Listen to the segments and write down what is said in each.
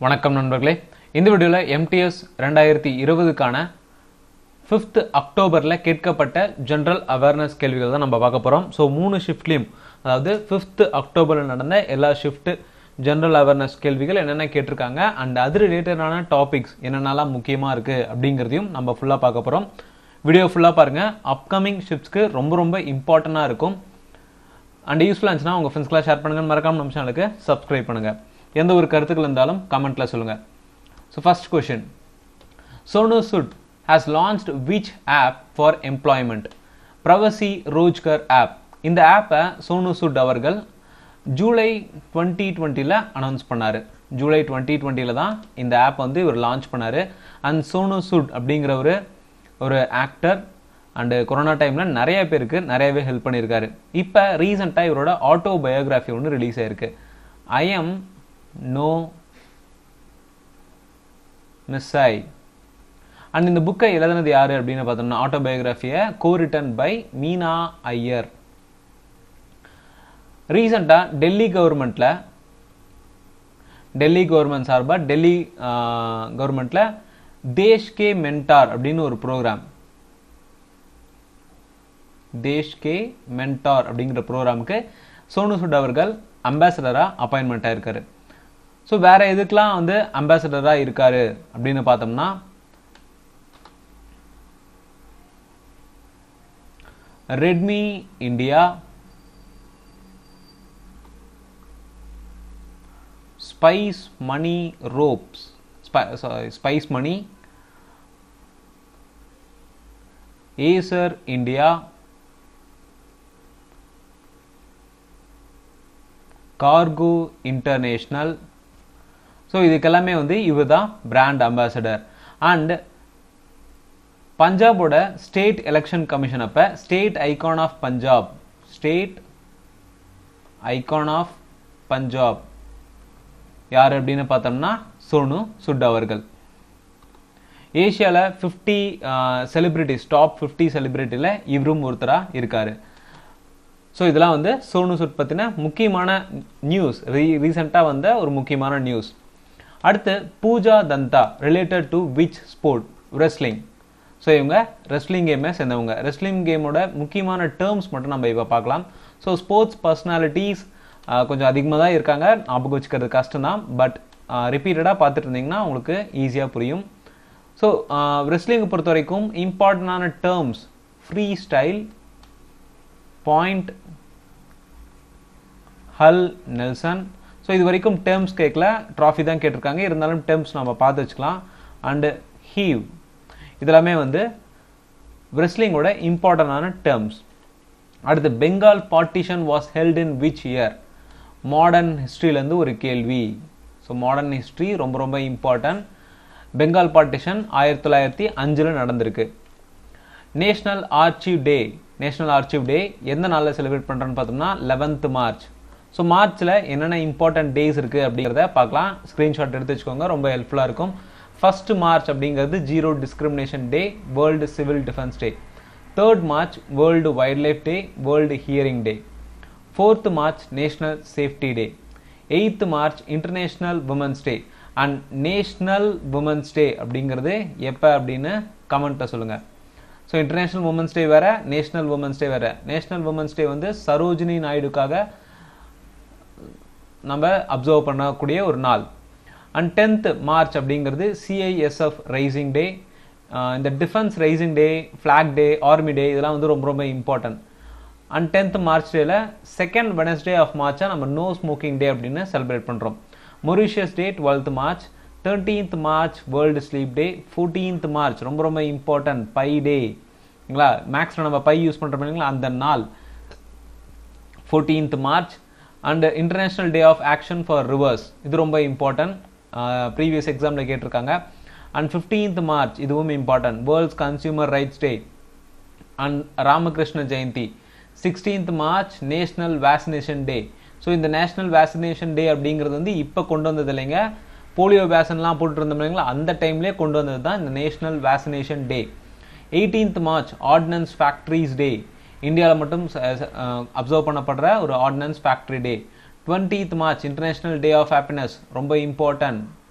வணக்கம் நண்பர்களே இந்த வீடியோவில் எம்டிஎஸ் ரெண்டாயிரத்தி இருபதுக்கான ஃபிஃப்த் அக்டோபரில் கேட்கப்பட்ட ஜென்ரல் அவேர்னஸ் கேள்விகள் தான் நம்ம பார்க்க போகிறோம் ஸோ மூணு ஷிஃப்ட்லேயும் அதாவது ஃபிஃப்த் அக்டோபரில் நடந்த எல்லா ஷிஃப்ட் ஜென்ரல் அவேர்னஸ் கேள்விகள் என்னென்ன கேட்டிருக்காங்க அண்ட் அது ரிலேட்டடான டாபிக்ஸ் என்னென்னலாம் முக்கியமாக இருக்குது அப்படிங்கிறதையும் நம்ம ஃபுல்லாக பார்க்க போகிறோம் வீடியோ ஃபுல்லாக பாருங்கள் அப்கமிங் ஷிஃப்ட்ஸ்க்கு ரொம்ப ரொம்ப இம்பார்ட்டண்ட்டாக இருக்கும் அண்ட் யூஸ்ஃபுல்லாக இருந்துச்சுன்னா உங்கள் ஃப்ரெண்ட்ஸ்க்கெலாம் ஷேர் பண்ணுங்கன்னு மறக்காம நம்ம சேனலுக்கு சப்ஸ்கிரைப் பண்ணுங்கள் எந்த ஒரு கருத்துக்கள் இருந்தாலும் கமெண்ட்டில் சொல்லுங்கள் so first question Sonu Sood has launched which app for employment Pravasi Rojgar app இந்த ஆப்பை சோனு சுட் அவர்கள் ஜூலை டுவெண்ட்டி டுவெண்ட்டியில் அனௌன்ஸ் பண்ணார் ஜூலை டுவெண்ட்டி டுவெண்ட்டியில் தான் இந்த ஆப் வந்து இவர் லான்ச் பண்ணார் அண்ட் சோனு சுட் அப்படிங்கிற ஒரு ஒரு ஆக்டர் அண்டு கொரோனா டைமில் நிறைய பேருக்கு நிறையவே ஹெல்ப் பண்ணியிருக்காரு இப்போ ரீசெண்டாக இவரோட ஆட்டோ பயோகிராஃபி ஒன்று ரிலீஸ் ஆயிருக்கு ஐ எம் நோ மிஸ்ஸை அண்ட் இந்த புக்கை எழுதுனது யார் அப்படின்னு பார்த்தோம்னா ஆட்டோபயோகிராஃபியை co-written by Meena Iyer ரீசெண்டாக டெல்லி கவர்மெண்ட்டில் டெல்லி கவர்மெண்ட் சார்பாக டெல்லி கவர்மெண்ட்டில் தேஷ் கே மென்டார் அப்படின்னு ஒரு ப்ரோக்ராம் தேஷ் கே மென்டார் அப்படிங்கிற ப்ரோக்ராமுக்கு சோனு சுட் அவர்கள் அம்பாசடராக அப்பாயின்மெண்ட் ஆயிருக்காரு ஸோ வேற எதுக்கெல்லாம் வந்து அம்பாசடராக இருக்காரு அப்படின்னு பார்த்தோம்னா ரெட்மி இந்தியா ஸ்பைஸ் மணி ரோப்ஸ் Spice Money Acer India cargo international so இதுக்கெல்லாமே வந்து இவர் தான் பிராண்ட் அம்பாசடர் அண்ட் பஞ்சாபோட ஸ்டேட் எலெக்ஷன் கமிஷன் அப்போ state icon of Punjab state icon of Punjab யார் அப்படின்னு பார்த்தோம்னா சோனு சுட் அவர்கள் ஏஷியாவில் ஃபிஃப்டி செலிபிரிட்டிஸ் டாப் ஃபிஃப்டி செலிபிரிட்டியில் இவரும் ஒருத்தராக இருக்கார் ஸோ இதெல்லாம் வந்து சோனு சுட் பற்றின முக்கியமான நியூஸ் ரீ ரீசெண்டாக வந்த ஒரு முக்கியமான நியூஸ் அடுத்து Pooja Dhanda related to which sport wrestling so இவங்க ரெஸ்லிங் கேமே சேர்ந்தவங்க ரெஸ்லிங் கேமோட முக்கியமான டேர்ம்ஸ் மட்டும் நம்ம இப்போ பார்க்கலாம் ஸோ ஸ்போர்ட்ஸ் பர்சனாலிட்டிஸ் கொஞ்சம் அதிகமாக தான் இருக்காங்க ஞாபகம் வச்சுக்கிறது கஷ்டம் தான் பட் ரிப்பீட்டடாக பார்த்துட்டு இருந்தீங்கன்னா உங்களுக்கு ஈஸியாக புரியும் ஸோ ரெஸ்லிங்கை பொறுத்த வரைக்கும் இம்பார்ட்டண்டான terms freestyle point half nelson so இது வரைக்கும் டேர்ம்ஸ் கேட்கல ட்ராஃபி தான் கேட்டிருக்காங்க இருந்தாலும் டேர்ம்ஸ் நம்ம பார்த்து வச்சுக்கலாம் அண்டு ஹீவ் இதெல்லாமே வந்து ரெஸ்லிங்கோட இம்பார்ட்டண்டான டேர்ம்ஸ் அடுத்து Bengal partition was held in which year modern ஹிஸ்ட்ரியிலேருந்து ஒரு கேள்வி ஸோ மாடர்ன் ஹிஸ்ட்ரி ரொம்ப ரொம்ப இம்பார்ட்டன்ட் பெங்கால் பார்ட்டிஷன் ஆயிரத்தி தொள்ளாயிரத்தி அஞ்சில் நடந்திருக்கு national archive day national archive day எந்த நாளில் செலிப்ரேட் பண்ணுறோன்னு பார்த்தோம்னா லெவன்த் மார்ச் ஸோ மார்ச்சில் என்னென்ன இம்பார்ட்டன்ட் டேஸ் இருக்குது அப்படிங்கிறத பார்க்கலாம் ஸ்க்ரீன்ஷாட் எடுத்து வச்சுக்கோங்க ரொம்ப ஹெல்ப்ஃபுல்லாக இருக்கும் ஃபர்ஸ்ட் மார்ச் அப்படிங்கிறது zero discrimination day world civil defence day third March world wildlife day world hearing day fourth March national safety day eighth March international women's day and national women's day அப்படிங்கிறது எப்போ அப்படின்னு கமெண்ட்டை சொல்லுங்கள் so international women's டே வேறு national women's டே வேறு national women's டே வந்து சரோஜினி நாயுடுக்காக நம்ம observe பண்ணக்கூடிய ஒரு நாள் அண்ட் டென்த் மார்ச் அப்படிங்கிறது சிஐஎஸ்எஃப் ரைசிங் டே இந்த defence raising day flag day army day இதெல்லாம் வந்து ரொம்ப ரொம்ப இம்பார்ட்டன்ட் அண்ட் டென்த் மார்ச் டேல செகண்ட் வெனஸ்டே ஆஃப் மார்ச்சா நம்ம நோ ஸ்மோக்கிங் டே அப்படின்னு செலிப்ரேட் பண்ணுறோம் Mauritius day twelfth March thirteenth March world sleep day fourteenth March ரொம்ப ரொம்ப இம்பார்ட்டன்ட் பை டேங்களா மேக்ஸில் நம்ம பை யூஸ் பண்ணுறோம் இல்லைங்களா அந்த நாள் fourteenth March and international day of action for rivers இது ரொம்ப இம்பார்ட்டன்ட் ப்ரீவியஸ் எக்ஸாமில் கேட்டிருக்காங்க அண்ட் ஃபிஃப்டீன்த் மார்ச் இதுவும் important world's consumer rights day and Ramakrishna Jayanti sixteenth March national vaccination day so இந்த நேஷ்னல் வேக்சினேஷன் டே அப்படிங்கிறது வந்து இப்போ கொண்டு வந்தது இல்லைங்க போலியோ வேக்சின்லாம் போட்டுருந்தோம் இல்லைங்களா அந்த டைம்லேயே கொண்டு வந்தது தான் இந்த national vaccination day eighteenth March ordnance factories day இந்தியாவில் மட்டும் அப்சர்வ் பண்ணப்படுற ஒரு ordnance factory day twentieth March international day of happiness ரொம்ப important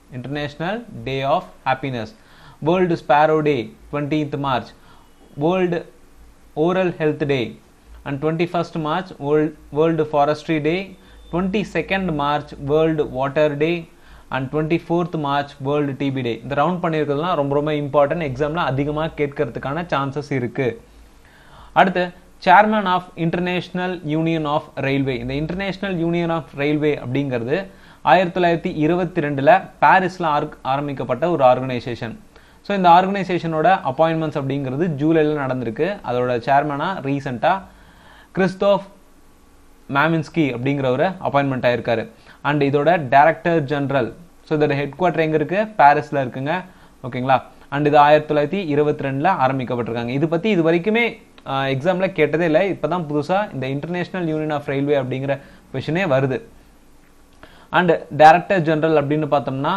international day of happiness world sparrow day twentieth March world oral health day and twenty first March world world forestry day twenty second March world water day and twenty fourth March world TB day இந்த round பண்ணியிருக்கிறதுலாம் ரொம்ப ரொம்ப important எக்ஸாமில் அதிகமாக கேட்கறதுக்கான chances இருக்குது அடுத்து chairman of international union of railway இந்த international union of railway அப்படிங்கிறது ஆயிரத்தி தொள்ளாயிரத்தி இருபத்தி ரெண்டில் பாரிஸில் ஆர்க் ஆரம்பிக்கப்பட்ட ஒரு ஆர்கனைசேஷன் ஸோ இந்த ஆர்கனைசேஷனோட அப்பாயின்மெண்ட்ஸ் அப்படிங்கிறது ஜூலையில் நடந்திருக்கு அதோட சேர்மனாக ரீசெண்டாக கிறிஸ்தோஃப் மேமின்ஸ்கி அப்படிங்கிற ஒரு அப்பாயின்மெண்ட் ஆயிருக்காரு அண்ட் இதோட டைரக்டர் ஜெனரல் ஸோ இதோட ஹெட் குவார்டர் எங்கே இருக்குது பாரிஸில் இருக்குங்க ஓகேங்களா அண்ட் இது ஆயிரத்தி தொள்ளாயிரத்தி இருபத்தி ரெண்டில் ஆரம்பிக்கப்பட்டிருக்காங்க இது பற்றி இது வரைக்குமே எக்ஸாமில் கேட்டதே இல்லை இப்போ தான் புதுசாக இந்த இன்டர்நேஷ்னல் யூனியன் ஆஃப் ரயில்வே அப்படிங்கிற கொஷினே வருது அண்ட் டைரக்டர் ஜெனரல் அப்படின்னு பார்த்தோம்னா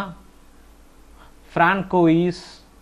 ஃப்ரான்கோயிஸ்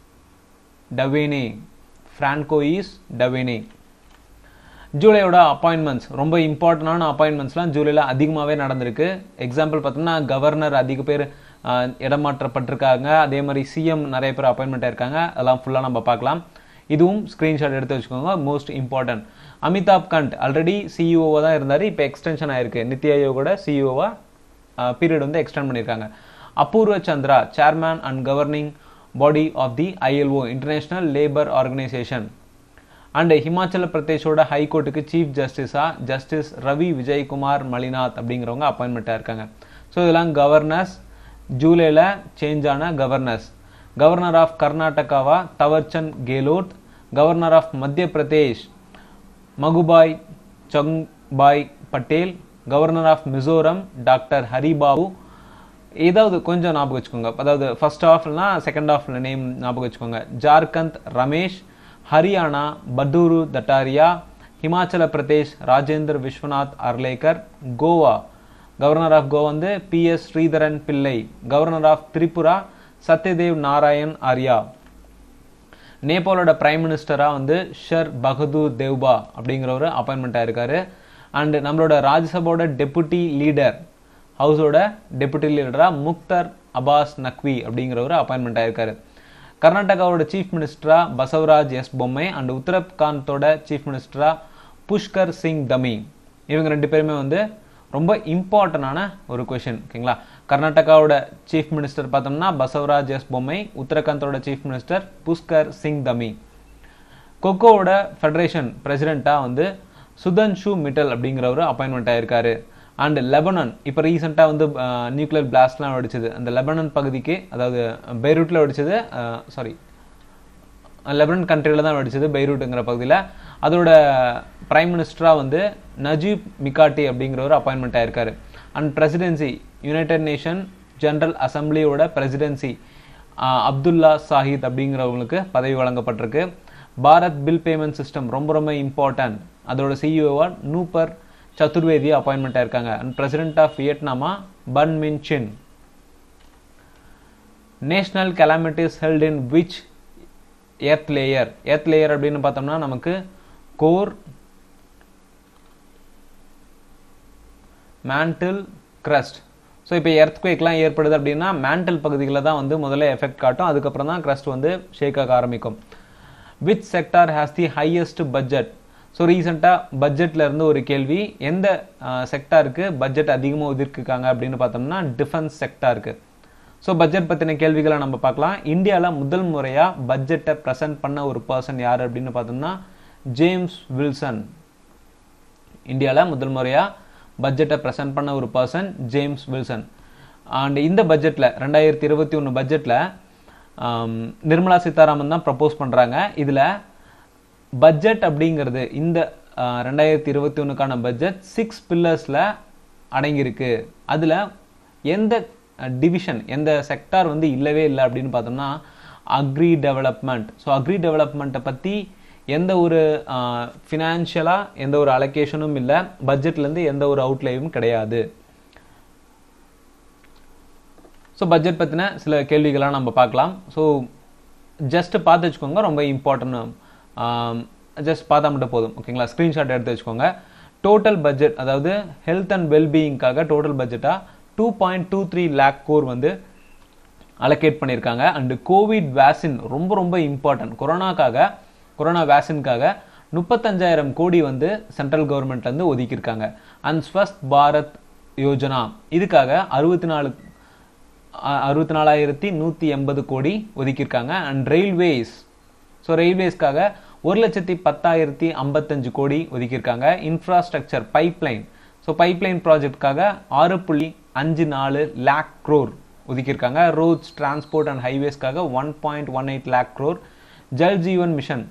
டவேனே ஃப்ரான்கோயிஸ் டவேனே ஜூலையோட அப்பாயின்மெண்ட்ஸ் ரொம்ப இம்பார்ட்டண்டான அப்பாயின்மெண்ட்ஸ்லாம் ஜூலையில் அதிகமாகவே நடந்திருக்கு எக்ஸாம்பிள் பார்த்தோம்னா கவர்னர் அதிக பேர் இடமாற்றப்பட்டிருக்காங்க அதே மாதிரி சிஎம் நிறைய பேர் அப்பாயின்மெண்ட் ஆயிருக்காங்க அதெல்லாம் ஃபுல்லாக நம்ம பார்க்கலாம் இதுவும் ஸ்க்ரீன்ஷாட் எடுத்து வச்சுக்கோங்க most important Amitabh Kant already சிஇஓவாக தான் இருந்தார் இப்போ எக்ஸ்டென்ஷன் ஆயிருக்கு நித்தி ஆயோகோட சிஇஓவாக பீரியட் வந்து எக்ஸ்டெண்ட் பண்ணியிருக்காங்க Apurva Chandra chairman and governing body of the ILO international labour organisation and Himachal பிரதேஷோட ஹைகோர்ட்டுக்கு சீஃப் ஜஸ்டிஸா ஜஸ்டிஸ் ரவி விஜயகுமார் மலிநாத் அப்படிங்கிறவங்க அப்பாயின்மெண்ட்டாக இருக்காங்க ஸோ இதெல்லாம் கவர்னர்ஸ் ஜூலையில் சேஞ்ச் ஆன கவர்னர்ஸ் கவர்னர் ஆஃப் கர்நாடகாவா தவர்சந்த் கெலோட் கவர்னர் ஆஃப் மத்திய பிரதேஷ் மகுபாய் சங்பாய் Patel governor of Mizoram doctor Haribabu ஏதாவது கொஞ்சம் ஞாபகம் வச்சுக்கோங்க அதாவது ஃபர்ஸ்ட் ஆஃப்னா செகண்ட் ஆஃப்ல நேம் ஞாபகம் வச்சுக்கோங்க ஜார்க்கந்த் ரமேஷ் ஹரியானா பட்டூரு தட்டாரியா ஹிமாச்சல பிரதேஷ் ராஜேந்திர விஸ்வநாத் அர்லேக்கர் கோவா கவர்னர் ஆஃப் கோவா வந்து P S Sreedharan Pillai governor of Tripura Satyadev Narayan Arya நேபாளோட பிரைம் மினிஸ்டராக வந்து ஷர் பகதூர் தேவ்பா அப்படிங்கிற ஒரு அப்பாயின்மெண்ட் ஆயிருக்காரு அண்ட் நம்மளோட ராஜ்யசபாவோட டெபுட்டி லீடர் ஹவுஸோட டெபுட்டி லீடராக முக்தர் அபாஸ் நக்வி அப்படிங்கிற ஒரு அப்பாயின்மெண்ட் ஆயிருக்காரு கர்நாடகாவோட சீஃப் மினிஸ்டரா பசவராஜ் எஸ் பொம்மை அண்ட் உத்தரகாந்தோட சீஃப் மினிஸ்டரா புஷ்கர் சிங் தமி இவங்க ரெண்டு பேருமே வந்து ரொம்ப இம்பார்ட்டண்டான ஒரு கொஷின் ஓகேங்களா கர்நாடகாவோட சீஃப் மினிஸ்டர் பார்த்தோம்னா பசவராஜ் எஸ் பொம்மை உத்தரகாந்தோட சீஃப் மினிஸ்டர் புஷ்கர் சிங் தமி கொக்கோவோட ஃபெடரேஷன் பிரசிடெண்ட்டாக வந்து சுதன்ஷு மிட்டல் அப்படிங்கிற ஒரு அப்பாயின்மெண்ட் ஆயிருக்காரு அண்ட் லெபனான் இப்போ ரீசெண்டாக வந்து நியூக்ளியர் பிளாஸ்ட்லாம் வெடிச்சது அந்த லெபனான் பகுதிக்கு அதாவது பெய்ரூட்டில் வெடிச்சது சாரி லெபனான் கண்ட்ரியில் தான் வெடிச்சது பெய்ரூட்டுங்கிற பகுதியில் அதோட பிரைம் மினிஸ்டராக வந்து நஜீப் மிகாட்டி அப்படிங்கிற ஒரு அப்பாயின்மெண்ட் ஆயிருக்காரு and presidency united nation general அசம்பிளியோட பிரசிடென்சி அப்துல்லா சாஹித் அப்படிங்கிறவங்களுக்கு பதவி வழங்கப்பட்டிருக்கு பாரத் பில் பேமெண்ட் சிஸ்டம் ரொம்ப ரொம்ப இம்பார்ட்டன்ட் அதோட சிஇஓவா நூப்பர் சதுர்வேதி அப்பாயின்மெண்ட் ஆயிருக்காங்க அண்ட் பிரசிடென்ட் ஆஃப் வியட்நாமா Pham Minh Chinh national calamities held in which earth layer earth layer அப்படின்னு பார்த்தோம்னா நமக்கு கோர் மேண்டில் கிரஸ்ட் ஸோ இப்போ எர்த்குவேக்லாம் ஏற்படுது அப்படின்னா மேண்டல் பகுதிகளில் தான் வந்து முதல்ல எஃபெக்ட் காட்டும் அதுக்கப்புறம் தான் கிரஸ்ட் வந்து ஷேக் ஆக ஆரம்பிக்கும் which sector has the highest budget so ரீசெண்டாக பட்ஜெட்டில் இருந்து ஒரு கேள்வி எந்த செக்டாருக்கு பட்ஜெட் அதிகமாக ஒதுக்கிருக்காங்க அப்படின்னு பார்த்தோம்னா டிஃபென்ஸ் செக்டாருக்கு ஸோ பட்ஜெட் பற்றின கேள்விகளை நம்ம பார்க்கலாம் இந்தியாவில் முதல் முறையாக பட்ஜெட்டை ப்ரெசென்ட் பண்ண ஒரு பர்சன் யார் அப்படின்னு பார்த்தோம்னா ஜேம்ஸ் வில்சன் இந்தியாவில் முதல் முறையாக பட்ஜெட்டை ப்ரெசென்ட் பண்ண ஒரு பர்சன் ஜேம்ஸ் வில்சன் அண்ட் இந்த பட்ஜெட்டில் ரெண்டாயிரத்தி இருபத்தி ஒன்று பட்ஜெட்டில் நிர்மலா சீதாராமன் தான் ப்ரப்போஸ் பண்ணுறாங்க இதில் பட்ஜெட் அப்படிங்கிறது இந்த ரெண்டாயிரத்தி இருபத்தி ஒன்றுக்கான பட்ஜெட் சிக்ஸ் பில்லர்ஸில் அடங்கியிருக்கு அதில் எந்த டிவிஷன் எந்த செக்டார் வந்து இல்லவே இல்லை அப்படின்னு பார்த்தோம்னா அக்ரி டெவலப்மெண்ட் ஸோ அக்ரி டெவலப்மெண்ட்டை பற்றி எந்த ஒரு ஃபினான்ஷியலாக எந்த ஒரு அலோகேஷனும் இல்லை பட்ஜெட்லேருந்து எந்த ஒரு அவுட்லேயும் கிடையாது ஸோ பட்ஜெட் பற்றின சில கேள்விகளாக நம்ம பார்க்கலாம் ஸோ ஜஸ்ட் பார்த்து வச்சுக்கோங்க ரொம்ப இம்பார்ட்டன்ட் ஜஸ்ட் பார்த்தா மட்டும் போதும் ஓகேங்களா ஸ்க்ரீன்ஷாட் எடுத்து வச்சுக்கோங்க டோட்டல் பட்ஜெட் அதாவது ஹெல்த் அண்ட் வெல்பீயிங்காக டோட்டல் பட்ஜெட்டாக two point two three lakh crore வந்து அலோகேட் பண்ணியிருக்காங்க அண்டு கோவிட் வேக்சின் ரொம்ப ரொம்ப இம்பார்ட்டன்ட் கொரோனாக்காக கொரோனா வேக்சின்காக முப்பத்தஞ்சாயிரம் கோடி வந்து சென்ட்ரல் கவர்மெண்ட்லேருந்து ஒதுக்கியிருக்காங்க அண்ட் ஸ்வஸ்த் பாரத் யோஜனா இதுக்காக அறுபத்தி நாலு அறுபத்தி நாலாயிரத்தி நூற்றி எண்பது கோடி ஒதுக்கியிருக்காங்க அண்ட் ரயில்வேஸ் ஸோ ரயில்வேஸ்க்காக ஒரு லட்சத்தி பத்தாயிரத்தி ஐம்பத்தஞ்சு கோடி ஒதுக்கியிருக்காங்க இன்ஃப்ராஸ்ட்ரக்சர் பைப்லைன் ஸோ பைப்லைன் ப்ராஜெக்ட்காக ஆறு புள்ளி அஞ்சு நாலு லேக் க்ரோர் ஒதுக்கியிருக்காங்க ரோட்ஸ் டிரான்ஸ்போர்ட் அண்ட் ஹைவேஸ்க்காக one point one eight lakh crore Jal Jeevan mission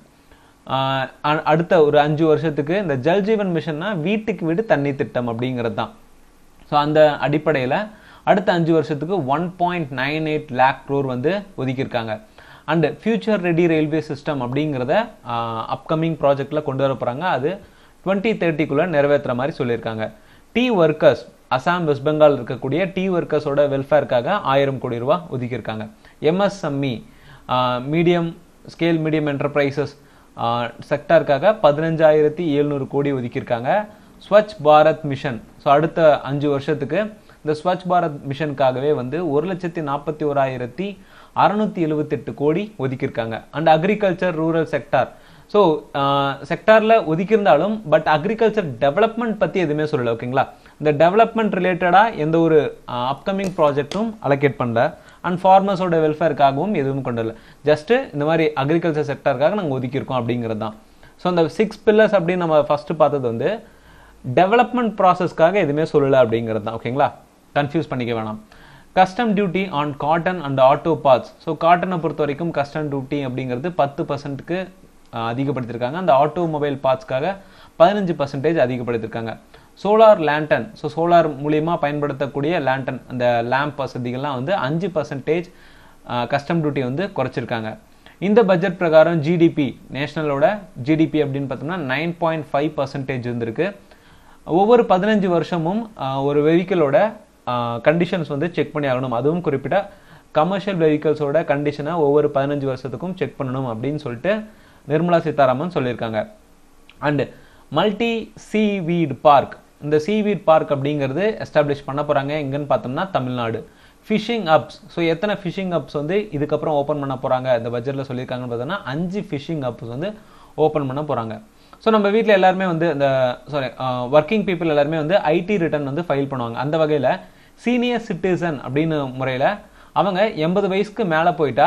அடுத்த ஒரு அஞ்சு வருஷத்துக்கு இந்த ஜல் ஜீவன் மிஷன்னா வீட்டுக்கு வீடு தண்ணி திட்டம் அப்படிங்கிறது தான் ஸோ அந்த அடிப்படையில் அடுத்த அஞ்சு வருஷத்துக்கு one point nine eight lakh crore வந்து ஒதுக்கியிருக்காங்க and future ready railway system அப்படிங்கிறத அப்கமிங் ப்ராஜெக்டில் கொண்டு வர போகிறாங்க அது டுவெண்ட்டி தேர்ட்டிக்குள்ளே நிறைவேற்றுற மாதிரி சொல்லியிருக்காங்க டீ ஒர்க்கர்ஸ் அசாம் வெஸ்ட் பெங்கால் இருக்கக்கூடிய டீ ஒர்க்கர்ஸோட வெல்ஃபேருக்காக ஆயிரம் கோடி ரூபா ஒதுக்கியிருக்காங்க MSME medium scale medium enterprises செக்டாருக்காக பதினஞ்சாயிரத்தி எழுநூறு கோடி ஒதுக்கியிருக்காங்க ஸ்வச் பாரத் மிஷன் ஸோ அடுத்த அஞ்சு வருஷத்துக்கு இந்த ஸ்வச் பாரத் மிஷனுக்காகவே வந்து ஒரு லட்சத்தி நாற்பத்தி ஓராயிரத்தி அறுநூத்தி எழுபத்தெட்டு கோடி ஒதுக்கியிருக்காங்க and agriculture rural sector so செக்டாரில் ஒதுக்கியிருந்தாலும் பட் அக்ரிகல்ச்சர் டெவலப்மெண்ட் பற்றி எதுவுமே சொல்லலை ஓகேங்களா இந்த டெவலப்மெண்ட் ரிலேட்டடாக எந்த ஒரு அப்கமிங் ப்ராஜெக்ட்டும் அலோகேட் பண்ணல அண்ட் ஃபார்மர்ஸோட வெல்ஃபேருக்காகவும் எதுவும் கொண்டு வரல ஜஸ்ட்டு இந்த மாதிரி அக்ரிகல்ச்சர் செக்டருக்காக நாங்கள் ஒதுக்கியிருக்கோம் அப்படிங்கிறது தான் ஸோ அந்த சிக்ஸ் பில்லர்ஸ் அப்படின்னு நம்ம ஃபஸ்ட்டு பார்த்தது வந்து டெவலப்மெண்ட் ப்ராசஸ்க்காக எதுவுமே சொல்லலை அப்படிங்கிறது தான் ஓகேங்களா கன்ஃபியூஸ் பண்ணிக்க வேணாம் custom duty on cotton and auto parts so காட்டனை பொறுத்த வரைக்கும் கஸ்டம் டியூட்டி அப்படிங்கிறது பத்து பர்சன்ட்டுக்கு அதிகப்படுத்தியிருக்காங்க அந்த ஆட்டோமொபைல் பார்ட்ஸ்க்காக பதினஞ்சு பர்சன்டேஜ் அதிகப்படுத்தியிருக்காங்க சோலார் லேண்டன் ஸோ சோலார் மூலியமாக பயன்படுத்தக்கூடிய லேண்டன் அந்த லேம்ப் வசதிகள்லாம் வந்து அஞ்சு பர்சன்டேஜ் கஸ்டம் டியூட்டி வந்து குறைச்சிருக்காங்க இந்த பட்ஜெட் பிரகாரம் ஜிடிபி நேஷனலோட ஜிடிபி அப்படின்னு பார்த்தோம்னா நைன் பாயிண்ட் ஃபைவ் பர்சன்டேஜ் இருந்திருக்கு ஒவ்வொரு பதினஞ்சு வருஷமும் ஒரு வெஹிக்கிளோட கண்டிஷன்ஸ் வந்து செக் பண்ணி ஆகணும் அதுவும் குறிப்பிட்ட கமர்ஷியல் வெஹிக்கிள்ஸோட கண்டிஷனை ஒவ்வொரு பதினஞ்சு வருஷத்துக்கும் செக் பண்ணணும் அப்படின்னு சொல்லிட்டு நிர்மலா சீதாராமன் சொல்லியிருக்காங்க அண்டு மல்டி சீவீட் பார்க் இந்த சீவீட் பார்க் அப்படிங்கிறது எஸ்டாப்ளிஷ் பண்ண போகிறாங்க எங்கன்னு பார்த்தோம்னா தமிழ்நாடு ஃபிஷிங் அப்ஸ் ஸோ எத்தனை ஃபிஷிங் அப்ஸ் வந்து இதுக்கப்புறம் ஓப்பன் பண்ண போகிறாங்க இந்த பட்ஜெட்டில் சொல்லியிருக்காங்கன்னு பார்த்தோம்னா அஞ்சு ஃபிஷிங் அப்ஸ் வந்து ஓப்பன் பண்ண போகிறாங்க ஸோ நம்ம வீட்டில் எல்லாருமே வந்து இந்த சாரி ஒர்க்கிங் பீப்புள் எல்லாருமே வந்து ஐடி ரிட்டர்ன் வந்து ஃபைல் பண்ணுவாங்க அந்த வகையில் சீனியர் சிட்டிசன் அப்படின்னு முறையில் அவங்க எண்பது வயசுக்கு மேலே போயிட்டா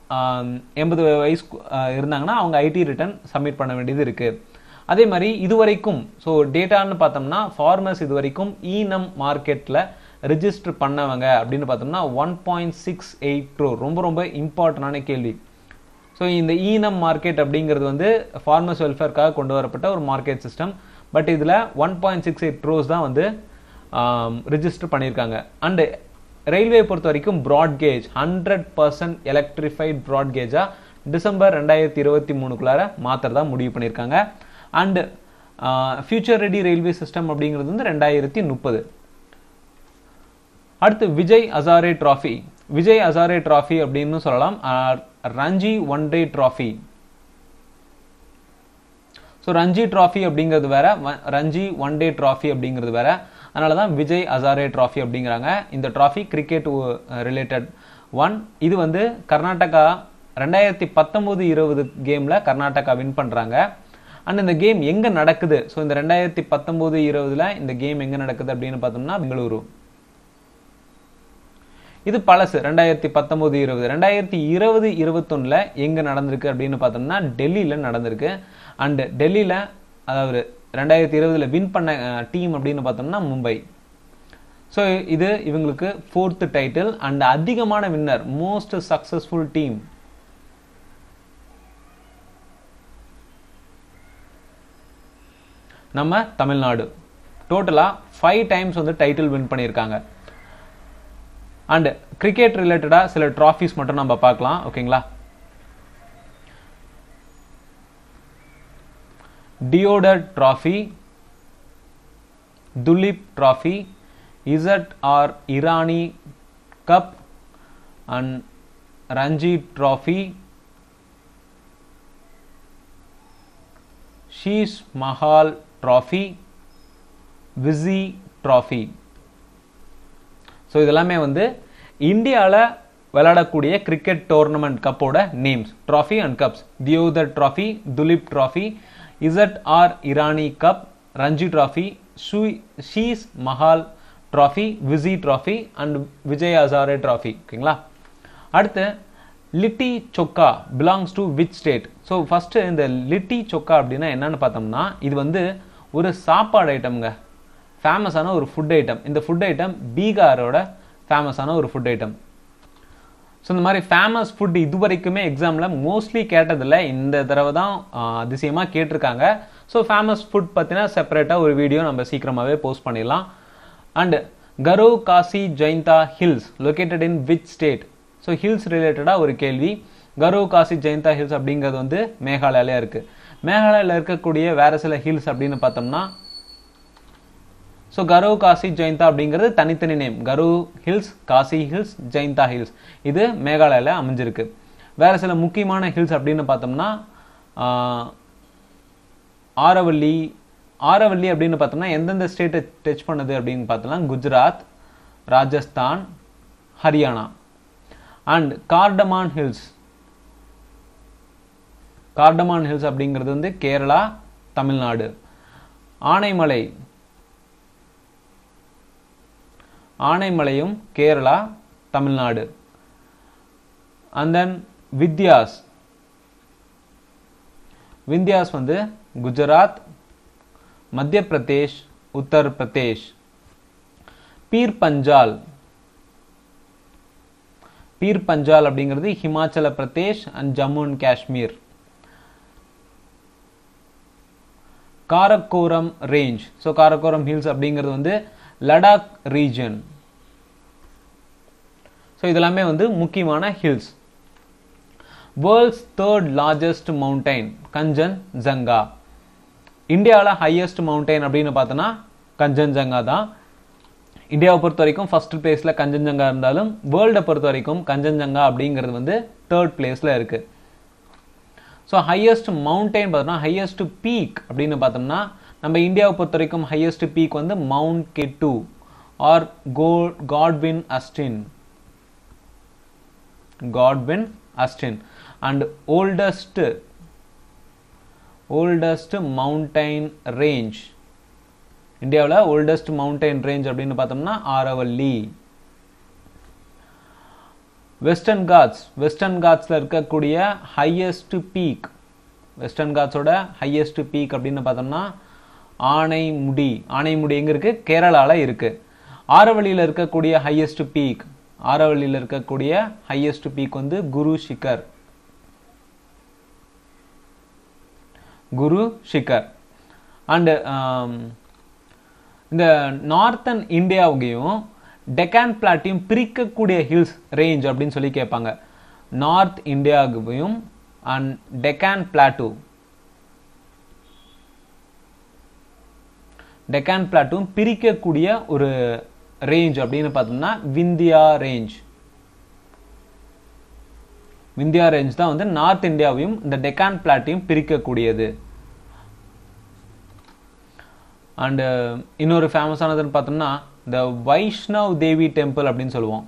எண்பது வயசு இருந்தாங்கன்னா அவங்க ஐடி ரிட்டர்ன் சப்மிட் பண்ண வேண்டியது இருக்குது அதே மாதிரி இது வரைக்கும் ஸோ டேட்டான்னு பார்த்தோம்னா ஃபார்மர்ஸ் இது வரைக்கும் ஈனம் மார்க்கெட்டில் ரிஜிஸ்டர் பண்ணவங்க அப்படின்னு பார்த்தோம்னா one point six eight crore ரொம்ப ரொம்ப இம்பார்ட்டண்டான கேள்வி ஸோ இந்த ஈனம் மார்க்கெட் அப்படிங்கிறது வந்து ஃபார்மர்ஸ் வெல்ஃபேருக்காக கொண்டு வரப்பட்ட ஒரு மார்க்கெட் சிஸ்டம் பட் இதில் one point six eight crores தான் வந்து ரிஜிஸ்டர் பண்ணியிருக்காங்க அண்டு ரயில்வே பொறுத்த வரைக்கும் broad gauge hundred percent electrified broad கேஜாக டிசம்பர் ரெண்டாயிரத்தி இருபத்தி மூணுக்குள்ளார மாத்திரதா முடிவு பண்ணியிருக்காங்க and future ready railway system அப்படிங்கிறது வந்து ரெண்டாயிரத்தி முப்பது அடுத்து விஜய் அசாரே ட்ராஃபி விஜய் அசாரே ட்ராஃபி அப்படின்னு சொல்லலாம் Ranji one day trophy so Ranji trophy அப்படிங்கிறது வேற ரஞ்சி ஒன் டே ட்ராஃபி அப்படிங்கிறது வேற அதனால தான் விஜய் அசாரே ட்ராஃபி அப்படிங்கிறாங்க இந்த ட்ராஃபி கிரிக்கெட் ரிலேட்டட் ஒன் இது வந்து கர்நாடகா ரெண்டாயிரத்தி பத்தொம்போது இருபது கேமில் கர்நாடகா வின் பண்ணுறாங்க அண்ட் இந்த கேம் எங்கே நடக்குது ஸோ இந்த ரெண்டாயிரத்தி பத்தொம்போது இருபதுல இந்த கேம் எங்கே நடக்குது அப்படின்னு பார்த்தோம்னா பெங்களூரு இது பழசு ரெண்டாயிரத்தி பத்தொம்போது இருபது ரெண்டாயிரத்தி இருபது இருபத்தொன்னில் எங்கே நடந்திருக்கு அப்படின்னு பார்த்தோம்னா டெல்லியில் நடந்திருக்கு அண்டு டெல்லியில் அதாவது ரெண்டாயிரத்தி இருபதில் வின் பண்ண டீம் அப்படின்னு பார்த்தோம்னா மும்பை ஸோ இது இவங்களுக்கு ஃபோர்த்து டைட்டில் அண்ட் அதிகமான வின்னர் மோஸ்ட் சக்ஸஸ்ஃபுல் டீம் நம்ம தமிழ்நாடு டோட்டலாக ஃபைவ் டைம்ஸ் வந்து டைட்டில் வின் பண்ணியிருக்காங்க அண்ட் கிரிக்கெட் ரிலேட்டடாக சில ட்ராஃபிஸ் மட்டும் நம்ம பார்க்கலாம் ஓகேங்களா Deodhar trophy Duleep trophy Z R Irani cup and Ranji trophy Sheesh Mahal trophy Vizzy trophy so இதெல்லாமே வந்து இந்தியாவில் விளையாடக்கூடிய கிரிக்கெட் டோர்னமெண்ட் கப்போட names trophy and cups Deodhar trophy Duleep trophy Z R Irani cup Ranji trophy Sheesh Mahal trophy Vizzy trophy and Vijay Hazare trophy ஓகேங்களா அடுத்து litti chokha belongs to which state so first இந்த லிட்டி சொக்கா அப்படின்னா என்னன்னு பார்த்தோம்னா இது வந்து ஒரு சாப்பாடு ஐட்டம்ங்க ஃபேமஸான ஒரு ஃபுட் ஐட்டம் இந்த ஃபுட் ஐட்டம் பீகாரோட ஃபேமஸான ஒரு ஃபுட் ஐட்டம் ஸோ இந்த மாதிரி ஃபேமஸ் ஃபுட் இது வரைக்குமே எக்ஸாமில் மோஸ்ட்லி கேட்டதில்ல இந்த தடவை தான் அதிசயமாக கேட்டிருக்காங்க ஸோ ஃபேமஸ் ஃபுட் பற்றினா செப்பரேட்டாக ஒரு வீடியோ நம்ம சீக்கிரமாகவே போஸ்ட் பண்ணிடலாம் and Garo Khasi Jaintia hills located in which state so hills ரிலேட்டடாக ஒரு கேள்வி கரோ காசி ஜெயந்தா ஹில்ஸ் அப்படிங்கிறது வந்து மேகாலயால இருக்குது மேகாலயாவில் இருக்கக்கூடிய வேற சில ஹில்ஸ் அப்படின்னு பார்த்தோம்னா ஸோ கரோ காசி ஜெயந்தா அப்படிங்கிறது தனித்தனி name Garo hills Khasi hills Jaintia hills இது மேகாலயாவில் அமைஞ்சிருக்கு வேற சில முக்கியமான ஹில்ஸ் அப்படின்னு பார்த்தோம்னா ஆரவல்லி ஆரவல்லி அப்படின்னு பார்த்தோம்னா எந்தெந்த ஸ்டேட்டை டச் பண்ணுது அப்படின்னு பார்த்தோம்னா Gujarat Rajasthan Haryana and cardamom hills cardamom hills அப்படிங்கிறது வந்து கேரளா தமிழ்நாடு ஆனைமலை ஆனைமலையும் கேரளா தமிழ்நாடு அண்ட் தென் வித்யாஸ் விந்தியாஸ் வந்து குஜராத் மத்திய பிரதேஷ் உத்தர் பிரதேஷ் பீர் பஞ்சால் பீர் பஞ்சால் அப்படிங்கிறது Himachal Pradesh and Jammu and Kashmir Karakoram range so Karakoram hills அப்படிங்கிறது வந்து லடாக் ரீஜன் ஸோ இதெல்லாமே வந்து முக்கியமான hills world's third largest mountain Kanchenjunga இந்தியாவில் ஹையஸ்ட் மவுண்டைன் அப்படின்னு பார்த்தோன்னா கஞ்சன்ஜங்கா தான் இந்தியாவை பொறுத்த வரைக்கும் ஃபர்ஸ்ட் பிளேஸில் கஞ்சன்ஜங்கா இருந்தாலும் வேர்ல்டை பொறுத்த வரைக்கும் கஞ்சன்ஜங்கா அப்படிங்கிறது வந்து தேர்ட் பிளேஸில் இருக்கு ஸோ ஹையஸ்ட் மவுண்டைன் பார்த்தோம்னா ஹையஸ்ட் பீக் அப்படின்னு பார்த்தோம்னா நம்ம இந்தியாவை பொறுத்த வரைக்கும் ஹையஸ்ட் பீக் வந்து mount K two or go Godwin Austen Godwin Austen and oldest oldest mountain range இந்தியாவில் ஓல்டஸ்ட் மவுண்டைன் ரேஞ்ச் அப்படின்னு பார்த்தோம்னா ஆரவல்லி வெஸ்டர்ன் காட்ஸ் வெஸ்டர்ன் காட்ஸில் இருக்கக்கூடிய ஹையஸ்ட் பீக் வெஸ்டர்ன் காட்ஸோட ஹையஸ்ட் பீக் அப்படின்னு பார்த்தோம்னா ஆனைமுடி ஆனைமுடி எங்க இருக்கு கேரளால இருக்கு ஆரவல்லியில் இருக்கக்கூடிய ஹையஸ்ட் பீக் ஆரவல்லியில் இருக்கக்கூடிய ஹையஸ்ட் பீக் வந்து குரு ஷிகர் குரு ஷிகர் அண்ட் இந்த நார்த்தன் இந்தியாவுகையும் டெக்கான் பிளாட்டையும் பிரிக்கக்கூடிய ஹில்ஸ் ரேஞ்ச் அப்படின்னு சொல்லி கேட்பாங்க நார்த் இந்தியாவுக்கும் அண்ட் டெக்கான் பிளாட்டூ டெக்கான் பிளாட்டும் பிரிக்கக்கூடிய ஒரு ரேஞ்ச் அப்படின்னு பார்த்தோம்னா விந்தியா ரேஞ்ச் விந்தியா ரேஞ்ச் தான் வந்து நார்த் இந்தியாவையும் இந்த டெக்கான் பிளாட்டையும் பிரிக்கக்கூடியது அண்ட் இன்னொரு ஃபேமஸானதுன்னு பார்த்தோம்னா இந்த வைஷ்ணவ் தேவி டெம்பிள் அப்படின்னு சொல்லுவோம்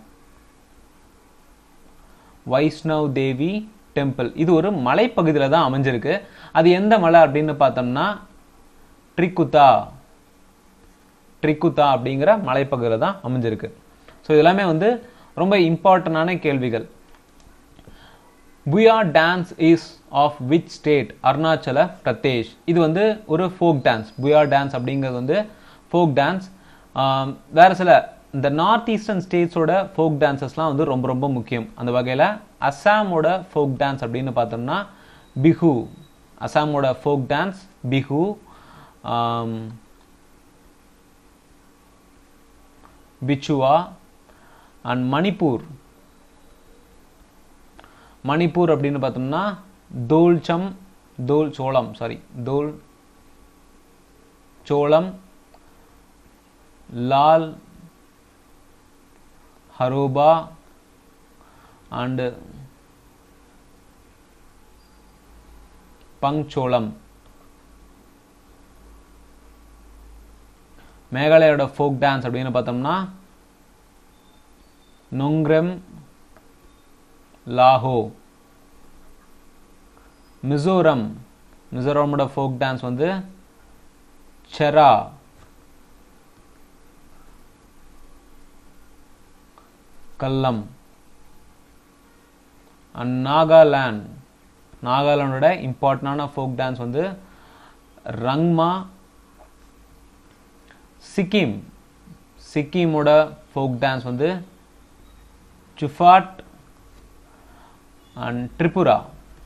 வைஷ்ணவ் தேவி டெம்பிள் இது ஒரு மலைப்பகுதியில் தான் அமைஞ்சிருக்கு அது எந்த மலை அப்படின்னு பார்த்தோம்னா ட்ரிகுதா ட்ரிகுதா அப்படிங்கிற மலைப்பகுதியில் தான் அமைஞ்சிருக்கு ஸோ இதெல்லாமே வந்து ரொம்ப இம்பார்ட்டண்டான கேள்விகள் Buiya dance is of which state Arunachal Pradesh இது வந்து ஒரு ஃபோக் டான்ஸ் புயா டான்ஸ் அப்படிங்கிறது வந்து ஃபோக் டான்ஸ் வேற சில இந்த நார்த் ஈஸ்டர்ன் ஸ்டேட்ஸோட ஃபோக் டான்சஸ்லாம் வந்து ரொம்ப ரொம்ப முக்கியம் அந்த வகையில் அஸ்ஸாமோட ஃபோக் டான்ஸ் அப்படின்னு பார்த்தோம்னா பிஹு அஸ்ஸாமோட folk dance Bihu Bichhua and Manipur Manipur அப்படின்னு பார்த்தோம்னா தோல்சம் தோல் சோளம் சாரி தோல் சோளம் லால் ஹரோபா அண்டு பங்சோளம் மேகாலயோட ஃபோக் டான்ஸ் அப்படின்னு பார்த்தோம்னா நொங்க்ரெம் லாஹோ மிசோரம் மிசோரமோட ஃபோக் டான்ஸ் வந்து செரா கல்லம் அண்ட் நாகாலாண்ட் நாகாலாண்டோட இம்பார்ட்டண்டான ஃபோக் டான்ஸ் வந்து ரங்மா சிக்கிம் சிக்கிமோட ஃபோக் டான்ஸ் வந்து சுஃபாட் அண்ட் ட்ரிபுரா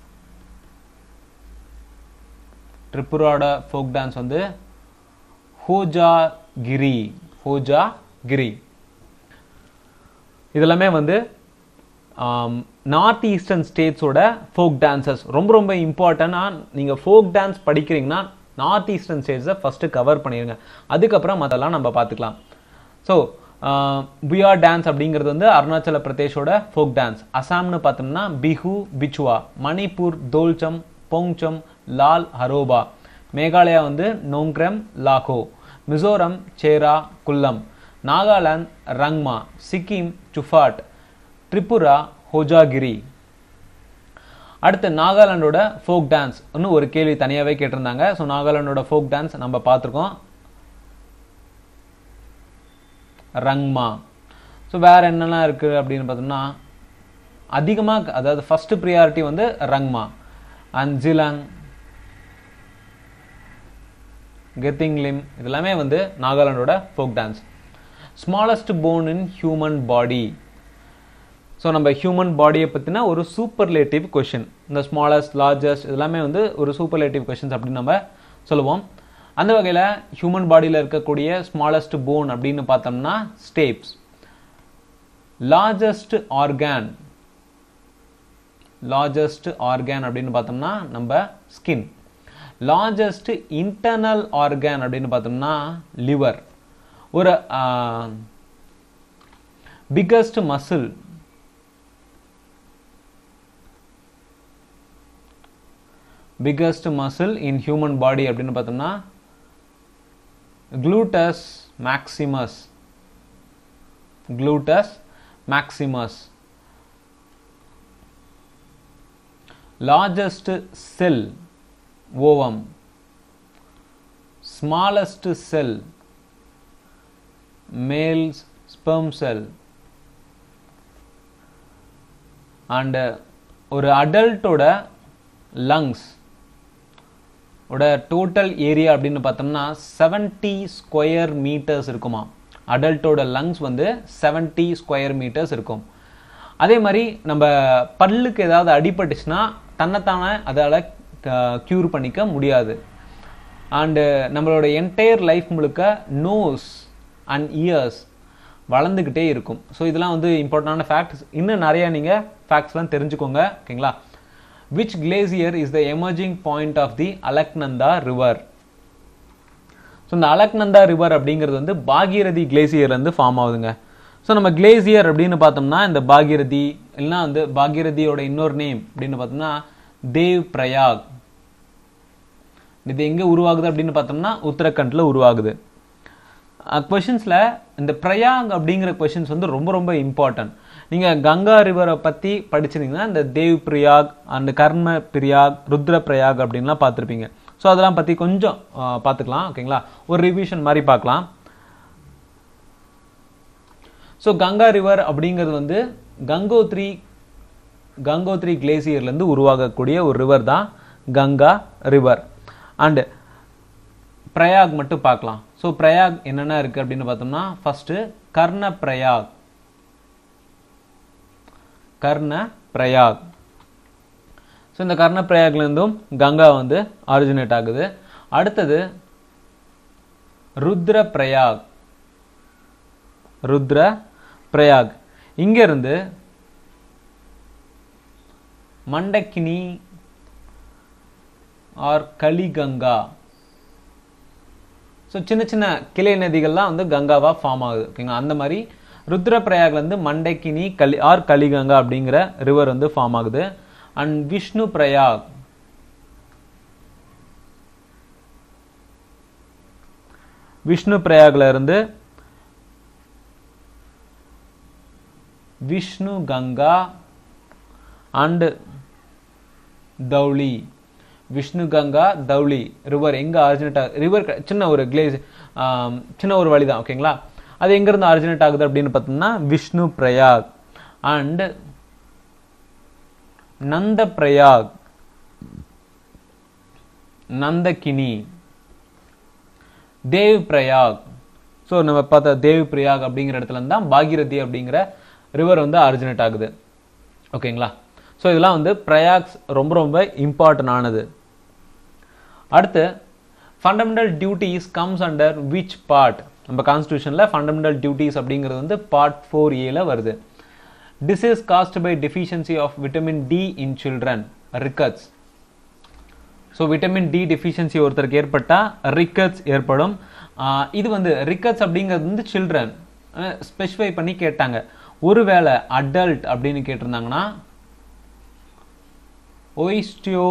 ட்ரிபுராவோட ஃபோக் டான்ஸ் வந்து ஹோஜா கிரி ஹோஜா கிரி இதெல்லாமே வந்து நார்த் ஈஸ்டர்ன் ஸ்டேட்ஸோட ஃபோக் டான்சஸ் ரொம்ப ரொம்ப இம்பார்ட்டண்டாக நீங்கள் ஃபோக் டான்ஸ் படிக்கிறீங்கன்னா நார்த் ஈஸ்டர்ன் ஸ்டேட்ஸை ஃபஸ்ட்டு கவர் பண்ணிடுங்க அதுக்கப்புறம் அதெல்லாம் நம்ம பார்த்துக்கலாம் ஸோ புயா டான்ஸ் அப்படிங்கிறது வந்து அருணாச்சல பிரதேஷோட ஃபோக் டான்ஸ் அசாம்னு பார்த்தோம்னா பிஹு பிச்சுவா மணிப்பூர் தோல்சம் பொங்சம் லால் ஹரோபா மேகாலயா வந்து நோங்க்ரம் லாகோ மிசோரம் சேரா குல்லம் நாகாலாந்து ரங்மா சிக்கிம் சுஃபாட் திரிபுரா ஹோஜாகிரி அடுத்து நாகாலாண்டோட ஃபோக் டான்ஸ் இன்னும் ஒரு கேள்வி தனியாகவே கேட்டிருந்தாங்க ஸோ நாகாலாண்டோட ஃபோக் டான்ஸ் நம்ம பார்த்துருக்கோம் ரங்மா ஸோ வேற என்னெல்லாம் இருக்குது அப்படின்னு பார்த்தோம்னா அதிகமாக அதாவது ஃபர்ஸ்ட் ப்ரியாரிட்டி வந்து ரங்மா அண்ட் ஜிலாங் கெத்திங்லிம் இதெல்லாமே வந்து நாகாலாண்டோட folk dance smallest bone in human body so நம்ம ஹியூமன் பாடியை பற்றின ஒரு சூப்பர்லேட்டிவ் கொஷின் இந்த ஸ்மாலஸ்ட் லார்ஜஸ்ட் இதெல்லாமே வந்து ஒரு சூப்பர்லேட்டிவ் கொஷின்ஸ் அப்படின்னு நம்ம சொல்லுவோம் அந்த வகையில் ஹியூமன் பாடியில் இருக்கக்கூடிய ஸ்மாலஸ்ட் போன் அப்படின்னு பார்த்தோம்னா stapes largest organ largest organ அப்படின்னு பார்த்தோம்னா நம்ம ஸ்கின் லார்ஜஸ்ட் இன்டர்னல் ஆர்கான் அப்படின்னு பார்த்தோம்னா லிவர் ஒரு biggest muscle biggest muscle in human body அப்படின்னு பார்த்தோம்னா gluteus maximus gluteus maximus largest cell ovum smallest cell male's sperm cell and ஒரு அடல்ட்டோட லங்ஸ் ஓட டோட்டல் ஏரியா அப்படின்னு பார்த்தோம்னா செவன்டி ஸ்கொயர் மீட்டர்ஸ் இருக்குமா அடல்ட்டோட லங்ஸ் வந்து செவன்டி ஸ்கொயர் மீட்டர்ஸ் இருக்கும் அதே மாதிரி நம்ம பல்லுக்கு ஏதாவது அடிபட்டுச்சுன்னா தன்னைத்தானே அதால் க்யூர் பண்ணிக்க முடியாது அண்டு நம்மளோட என்டையர் லைஃப் முழுக்க நோஸ் அண்ட் இயர்ஸ் வளர்ந்துக்கிட்டே இருக்கும் ஸோ இதெல்லாம் வந்து இம்பார்ட்டண்டான ஃபேக்ட்ஸ் இன்னும் நிறையா நீங்கள் ஃபேக்ட்ஸ்லாம் தெரிஞ்சுக்கோங்க ஓகேங்களா which glacier is the emerging point of the Alaknanda river so இந்த அலக்நந்தா ரிவர் அப்படிங்கிறது வந்து பாகீரதி கிளேசியர்லேருந்து ஃபார்ம் ஆகுதுங்க ஸோ நம்ம கிளேசியர் அப்படின்னு பார்த்தோம்னா இந்த பாகீரதி இல்லைனா வந்து பாகீரதியோட இன்னொரு நேம் அப்படின்னு பார்த்தோம்னா தேவ் பிரயாக் இது எங்கே உருவாகுது அப்படின்னு பார்த்தோம்னா உத்தரகண்டில் உருவாகுது கொஷின்ஸில் இந்த பிரயாக் அப்படிங்கிற கொஷின்ஸ் வந்து ரொம்ப ரொம்ப இம்பார்ட்டன்ட் நீங்கள் கங்கா ரிவரை பற்றி படிச்சிருந்தீங்கன்னா இந்த தேவ் பிரயாக் அண்ட் கர்ம பிரயாக் ருத்ர பிரயாக் அப்படின்லாம் பார்த்துருப்பீங்க ஸோ அதெல்லாம் பற்றி கொஞ்சம் பார்த்துக்கலாம் ஓகேங்களா ஒரு ரிவிஷன் மாதிரி பார்க்கலாம் ஸோ கங்கா ரிவர் அப்படிங்கிறது வந்து கங்கோத்ரி கங்கோத்ரி கிளேசியர்லேருந்து உருவாகக்கூடிய ஒரு ரிவர் தான் கங்கா ரிவர் அண்டு பிரயாக் மட்டும் பார்க்கலாம் ஸோ பிரயாக் என்னென்ன இருக்குது அப்படின்னு பார்த்தோம்னா ஃபஸ்ட்டு கர்ண பிரயாக் கர்ண பிரயாக் ஸோ இந்த கர்ண பிரயாக்லேருந்தும் கங்கா வந்து ஆரிஜினேட் ஆகுது அடுத்தது ருத்ர பிரயாக் ருத்ர பிரயாக் இங்கிருந்து மண்டக்கினி ஆர் கலிகங்கா ஸோ சின்ன சின்ன கிளை நதிகள்லாம் வந்து கங்காவா ஃபார்ம் ஆகுது ஓகேங்களா அந்த மாதிரி ருத்ரப்பிரயாக்லேருந்து மண்டைக்கினி கலி ஆர் கலிகங்கா அப்படிங்கிற ரிவர் வந்து ஃபார்ம் ஆகுது அண்ட் விஷ்ணு பிரயாக் விஷ்ணு பிரயாக்ல இருந்து விஷ்ணு கங்கா அண்ட் தௌலி விஷ்ணு கங்கா தௌலி ரிவர் எங்க ஆரிஜினேட் ரிவர் சின்ன ஒரு கிளேஸ் சின்ன ஒரு வழி தான் ஓகேங்களா அது எங்கிருந்து ஆரிஜினேட் ஆகுது அப்படின்னு பார்த்தோம்னா Vishnuprayag and Nandprayag Nandakini Devprayag so நம்ம பார்த்த தேவ் பிரயாக் அப்படிங்கிற இடத்துல இருந்து தான் பாகீரதி அப்படிங்கிற ரிவர் வந்து ஆரிஜினேட் ஆகுது ஓகேங்களா ஸோ இதெல்லாம் வந்து பிரயாக்ஸ் ரொம்ப ரொம்ப இம்பார்ட்டன்ட் ஆனது அடுத்து fundamental duties comes under which part நம்ம கான்ஸ்டியூஷனில் ஃபண்டமெண்டல் டியூட்டிஸ் அப்படிங்கிறது வந்து பார்ட் ஃபோர் ஏல வருது disease caused by deficiency of vitamin D in children rickets so vitamin D deficiency ஒருத்தருக்கு ஏற்பட்டால் ரிக்கட்ஸ் ஏற்படும் ஆஹ் இது வந்து ரிக்கட்ஸ் அப்படிங்கிறது வந்து சில்ட்ரன் ஸ்பெசிஃபை பண்ணி கேட்டாங்க ஒருவேளை அடல்ட் அப்படின்னு கேட்டிருந்தாங்கன்னா ஒய்ஸ்டியோ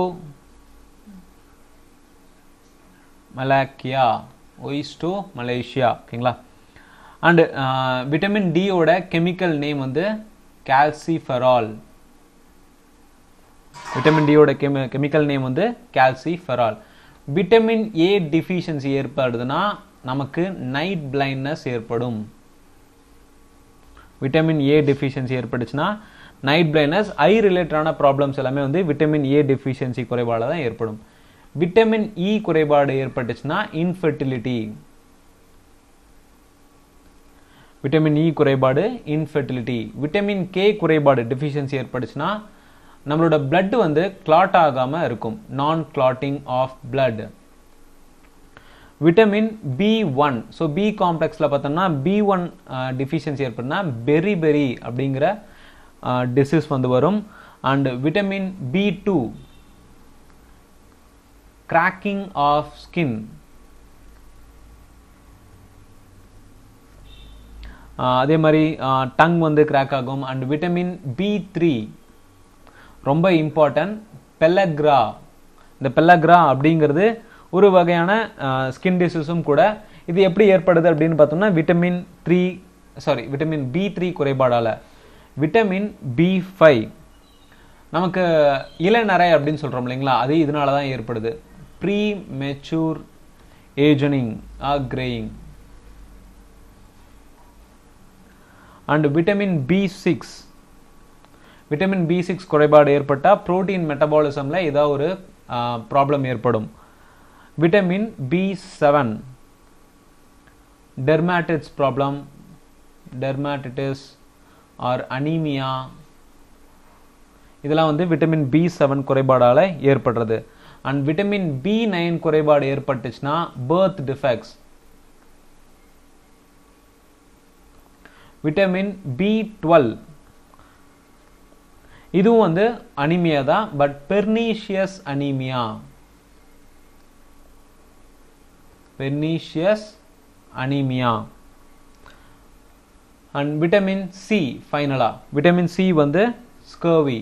மலாக்கியா ஒய்ஸ்டோ மலேசியா ஓகேங்களா அண்டு விட்டமின் டியோட கெமிக்கல் நேம் வந்து கால்சிஃபெரால் விட்டமின் டியோட கெமி கெமிக்கல் நேம் வந்து கால்சிஃபெரால் விட்டமின் ஏ டிஃபிஷியன்சி ஏற்படுதுன்னா நமக்கு நைட் பிளைண்ட்னஸ் ஏற்படும் விட்டமின் ஏ டெஃபிஷியன்சி ஏற்பட்டுச்சுன்னா நைட் பிளைண்ட்னஸ் ஐ ரிலேட்டடான ப்ராப்ளம்ஸ் எல்லாமே வந்து விட்டமின் ஏ டெஃபிஷியன்சி குறைபாடு தான் ஏற்படும் விட்டமின் இ குறைபாடு ஏற்பட்டுச்சுன்னா இன்ஃபெர்டிலிட்டி விட்டமின் இ குறைபாடு இன்ஃபெர்டிலிட்டி விட்டமின் கே குறைபாடு டெஃபிஷியன்சி ஏற்பட்டுச்சுன்னா நம்மளோட blood வந்து கிளாட் ஆகாம இருக்கும் non clotting of blood vitamin B one so B காம்ப்ளெக்ஸில் பார்த்தோம்னா பி ஒன் டிஃபிஷியன்சி ஏற்படுனா பெரி பெரி அப்படிங்கிற டிசீஸ் வந்து வரும் and vitamin B two cracking of skin அதே மாதிரி டங் வந்து கிராக் ஆகும் அண்ட் விட்டமின் பி த்ரீ ரொம்ப இம்பார்ட்டன்ட் பெல்லக்ரா இந்த பெல்லக்ரா அப்படிங்கிறது ஒரு வகையான ஸ்கின் டிசீஸும் கூட இது எப்படி ஏற்படுது அப்படின்னு பார்த்தோம்னா vitamin three sorry vitamin B three குறைபாடால் விட்டமின் பி ஃபைவ் நமக்கு இளநரை அப்படின்னு சொல்கிறோம் இல்லைங்களா அது இதனால தான் ஏற்படுது premature ageing ah greying and vitamin B six vitamin B six குறைபாடு ஏற்பட்டால் புரோட்டீன் மெட்டபாலிசமில் ஏதாவது ஒரு ப்ராப்ளம் ஏற்படும் vitamin B seven dermatitis problem dermatitis or anaemia இதெல்லாம் வந்து விட்டமின் பி செவன் குறைபாடால் ஏற்படுறது அண்ட் விட்டமின் பி நைன் குறைபாடு ஏற்பட்டுச்சுன்னா birth defects vitamin B twelve இதுவும் வந்து அனிமியா தான் but pernicious anaemia pernicious anaemia and vitamin C ஃபைனலா விட்டமின் சி வந்து ஸ்கர்வி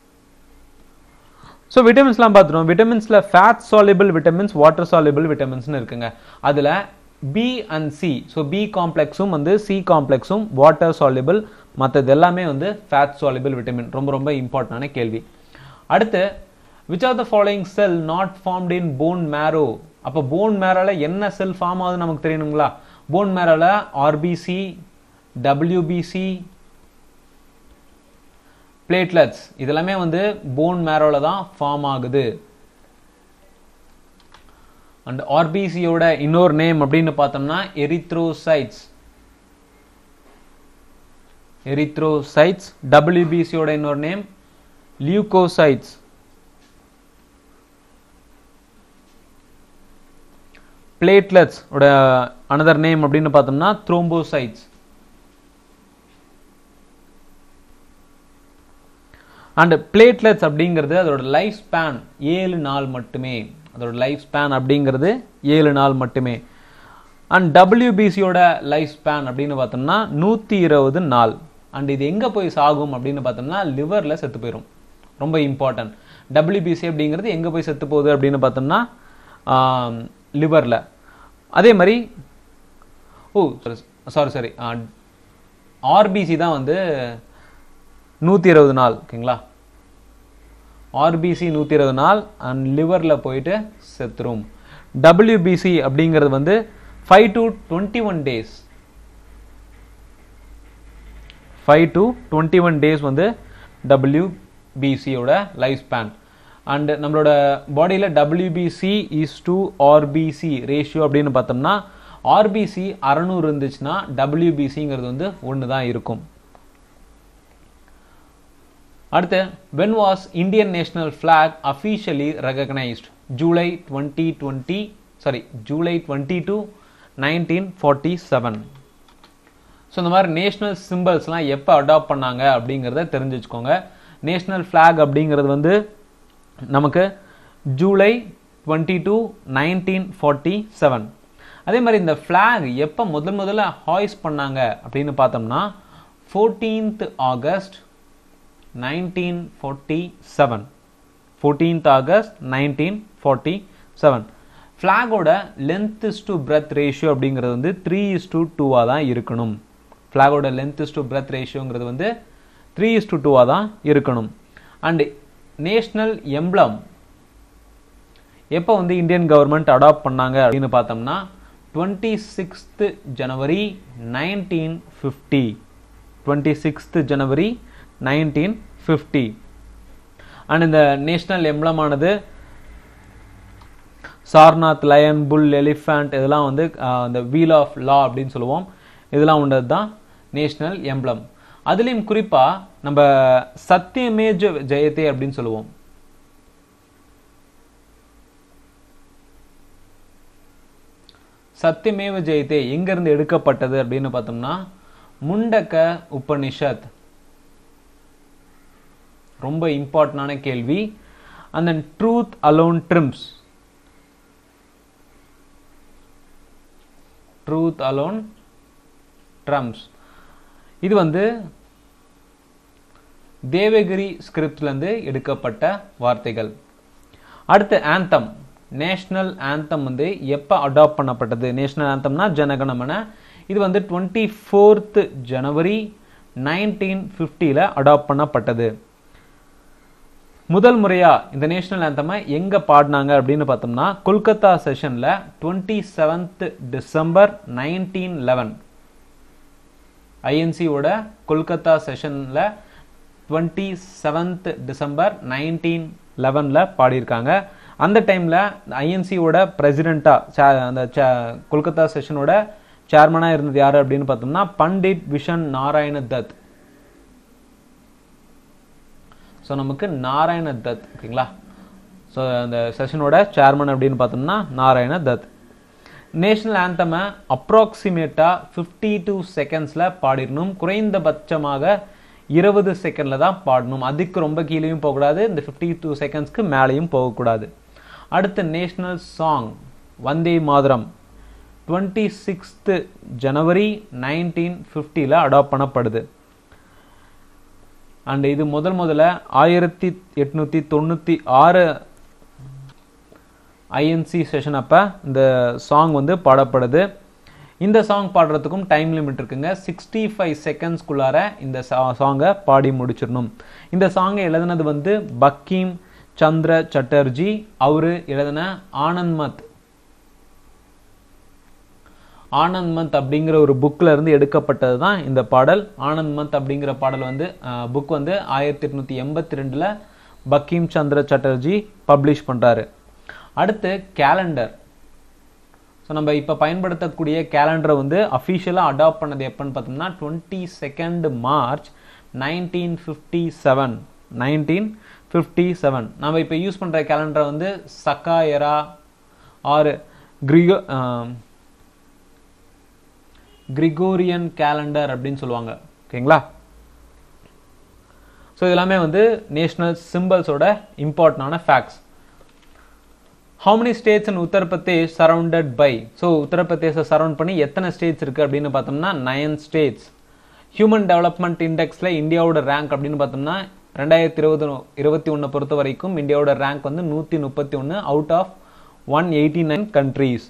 ஸோ விட்டமின்ஸ்லாம் பார்த்துருவோம் விட்டமின்ஸில் fat soluble vitamins water soluble விட்டமின்ஸ்னு இருக்குங்க அதில் B and C so B காம்ப்ளெக்ஸும் வந்து சி காம்ப்ளெக்ஸும் வாட்டர் சாலிபிள் மற்றது எல்லாமே வந்து ஃபேட் சாலிபிள் விட்டமின் ரொம்ப ரொம்ப இம்பார்ட்டண்டான கேள்வி அடுத்து which are the following cell not formed in bone marrow அப்போ போன் மேரோல என்ன செல் ஃபார்ம் ஆகுது நமக்கு தெரியணுங்களா போன் மேரோல ஆர்பிசி டபிள்யூபிசி பிளேட்லெட்ஸ் இதெல்லாமே வந்து போன் மேரோல தான் ஃபார்ம் ஆகுது அண்ட் ஆர்பிசியோட இன்னொரு நேம் அப்படின்னு பார்த்தோம்னா எரித்ரோசைட்ஸ் எரித்ரோசைட்ஸ் டபிள்யூபிசியோட இன்னொரு நேம் லியூகோசைட்ஸ் பிளேட்லெட்ஸ் ஓட அனதர் நேம் அப்படின்னு பார்த்தோம்னா த்ரோம்போசைட்ஸ் அண்ட் பிளேட்லெட்ஸ் அப்படிங்கிறது அதோட லைஃப் ஸ்பேன் ஏழு நாள் மட்டுமே அதோட லைஃப் ஸ்பேன் அப்படிங்கிறது ஏழு நாள் மட்டுமே அண்ட் டபிள்யூபிசியோட லைஃப் ஸ்பேன் அப்படின்னு பார்த்தோம்னா நூற்றி இருபது நாள் அண்ட் இது எங்கே போய் சாகும் அப்படின்னு பார்த்தோம்னா லிவரில் செத்து போயிடும் ரொம்ப இம்பார்ட்டன்ட் டபிள்யூபிசி அப்படிங்கிறது எங்கே போய் செத்து போகுது அப்படின்னு பார்த்தோம்னா லிவரில் அதே மாதிரி ஓ சாரி சாரி ஆர்பிசி தான் வந்து நூற்றி இருபது நாள் ஓகேங்களா ஆர்பிசி நூற்றி இருபது நாள் அண்ட் லிவரில் போயிட்டு செத்துரும் டபிள்யூபிசி அப்படிங்கிறது வந்து five to twenty one days five to twenty one days வந்து டபிள்யூபிசியோட லைஃப் ஸ்பேன் அண்ட் நம்மளோட பாடியில் WBC is to RBC ratio அப்படின்னு பார்த்தோம்னா ஆர்பிசி அறநூறு இருந்துச்சுன்னா டபிள்யூபிசிங்கிறது வந்து ஒன்று தான் இருக்கும் அடுத்து when was Indian national flag officially recognised July twenty twenty sorry July twenty two nineteen forty seven so இந்த மாதிரி நேஷ்னல் சிம்பிள்ஸ்லாம் எப்போ அடாப்ட் பண்ணாங்க அப்படிங்கிறத தெரிஞ்சு வச்சுக்கோங்க நேஷ்னல் ஃப்ளாக் அப்படிங்கிறது வந்து நமக்கு July twenty two nineteen forty seven அதே மாதிரி இந்த ஃப்ளாக் எப்போ முதல் முதல்ல ஹாய்ஸ் பண்ணாங்க அப்படின்னு பார்த்தோம்னா fourteenth August nineteen forty seven fourteenth August nineteen forty seven ஃப்ளாகோட length is to breadth ratio அப்படிங்கிறது வந்து த்ரீ இஸ் டு டூவாக தான் இருக்கணும் ஃப்ளாகோட லென்த் இஸ் டு பிரெத் ரேஷியோங்கிறது வந்து த்ரீ இஸ் டு டூவாக தான் இருக்கணும் அண்ட் நேஷ்னல் எம்ப்ளம் எப்போ வந்து இந்தியன் கவர்மெண்ட் அடாப்ட் பண்ணாங்க அப்படின்னு பார்த்தோம்னா twenty sixth January nineteen fifty twenty sixth January nineteen fifty and இந்த நேஷ்னல் எம்ப்ளமானது சார்நாத் லயன் புல் எலிஃபண்ட் இதெல்லாம் வந்து அந்த வீல் ஆஃப் லா அப்படின்னு சொல்லுவோம் இதெல்லாம் உண்டது தான் நேஷ்னல் எம்ப்ளம் அதுலேயும் குறிப்பாக நம்ம சத்தியமேஜ ஜெயத்தே அப்படின்னு சொல்லுவோம் சத்தியமேவ ஜெயத்தே எங்கேருந்து எடுக்கப்பட்டது அப்படின்னு பார்த்தோம்னா முண்டக்க உபனிஷத் ரொம்ப இம்பார்ட்டண்டான கேள்வி அந்த truth alone triumphs truth alone triumphs இது வந்து தேவகிரி ஸ்கிரிப்ட்லேருந்து எடுக்கப்பட்ட வார்த்தைகள் அடுத்து ஆந்தம் நேஷ்னல் ஆந்தம் வந்து எப்போ அடாப்ட் பண்ணப்பட்டது நேஷ்னல் ஆந்தம்னா ஜனகணமன இது வந்து டுவெண்ட்டி ஃபோர்த்து ஜனவரி நைன்டீன் ஃபிஃப்டியில் அடாப்ட் பண்ணப்பட்டது முதல் முறையா இந்த நேஷனல் ஆந்தமை எங்க பாடினாங்க அப்படின்னு பார்த்தோம்னா கொல்கத்தா செஷன்ல twenty seventh December nineteen eleven ஐஎன்சியோட கொல்கத்தா செஷன்ல டுவெண்ட்டி செவன்த் டிசம்பர் நைன்டீன் லெவனில் பாடியிருக்காங்க அந்த டைமில் ஐஎன்சியோட பிரசிடெண்ட்டாக அந்த கொல்கத்தா செஷனோட சேர்மனாக இருந்தது யார் அப்படின்னு பார்த்தோம்னா பண்டிட் விஷன் நாராயண தத் ஸோ நமக்கு நாராயண தத் ஓகேங்களா ஸோ அந்த செஷனோட சேர்மன் அப்படின்னு பார்த்தோம்னா நாராயண தத் நேஷனல் ஆந்தமை அப்ராக்சிமேட்டாக ஃபிஃப்டி டூ செகண்ட்ஸில் பாடிடணும் குறைந்தபட்சமாக இருபது செகண்டில் தான் பாடணும் அதுக்கு ரொம்ப கீழேயும் போகக்கூடாது இந்த ஃபிஃப்டி டூ செகண்ட்ஸ்க்கு மேலேயும் போகக்கூடாது அடுத்து national song Vande Mataram twenty sixth January nineteen ஃபிஃப்டியில் அடாப்ட் பண்ணப்படுது அண்ட் இது முதல் முதல்ல ஆயிரத்தி எட்நூற்றி தொண்ணூற்றி ஆறு ஐஎன்சி செஷன் அப்போ இந்த சாங் வந்து பாடப்படுது இந்த சாங் பாடுறதுக்கும் டைம் லிமிட் இருக்குங்க சிக்ஸ்டி ஃபைவ் செகண்ட்ஸ்குள்ளார இந்த சாங்கை பாடி முடிச்சிடணும் இந்த சாங்கை எழுதினது வந்து பக்கீம் சந்திர சட்டர்ஜி அவரு எழுதின ஆனந்த்மத் ஆனந்த் மந்த் அப்படிங்கிற ஒரு புக்கில் இருந்து எடுக்கப்பட்டது தான் இந்த பாடல் ஆனந்த் மந்த் அப்படிங்கிற பாடல் வந்து புக் வந்து ஆயிரத்தி எட்நூற்றி எண்பத்தி ரெண்டில் பக்கீம் சந்திர சட்டர்ஜி பப்ளிஷ் பண்ணுறாரு அடுத்து கேலண்டர் ஸோ நம்ம இப்போ பயன்படுத்தக்கூடிய கேலண்டரை வந்து அஃபீஷியலாக அடாப்ட் பண்ணது எப்போன்னு பார்த்தோம்னா twenty second March nineteen fifty seven nineteen fifty seven நம்ம இப்போ யூஸ் பண்ணுற கேலண்டரை வந்து சக்காயரா ஆர் கிரிகோ கிரிகோரியன் கேலண்டர் அப்படின்னு சொல்லுவாங்க ஓகேங்களா ஸோ இதெல்லாமே வந்து நேஷனல் சிம்பிள்ஸோட இம்பார்ட்டண்டான facts how many states in Uttar Pradesh surrounded by so உத்தரப்பிரதேசை சரௌண்ட் பண்ணி எத்தனை ஸ்டேட்ஸ் இருக்குது அப்படின்னு பார்த்தோம்னா நயன் ஸ்டேட்ஸ் ஹியூமன் டெவலப்மெண்ட் இண்டெக்ஸில் இந்தியாவோட ரேங்க் அப்படின்னு பார்த்தோம்னா ரெண்டாயிரத்தி இருபது இருபத்தி ஒன்று பொறுத்த வரைக்கும் இந்தியாவோட ரேங்க் வந்து நூற்றி முப்பத்தி ஒன்று out of one eighty nine countries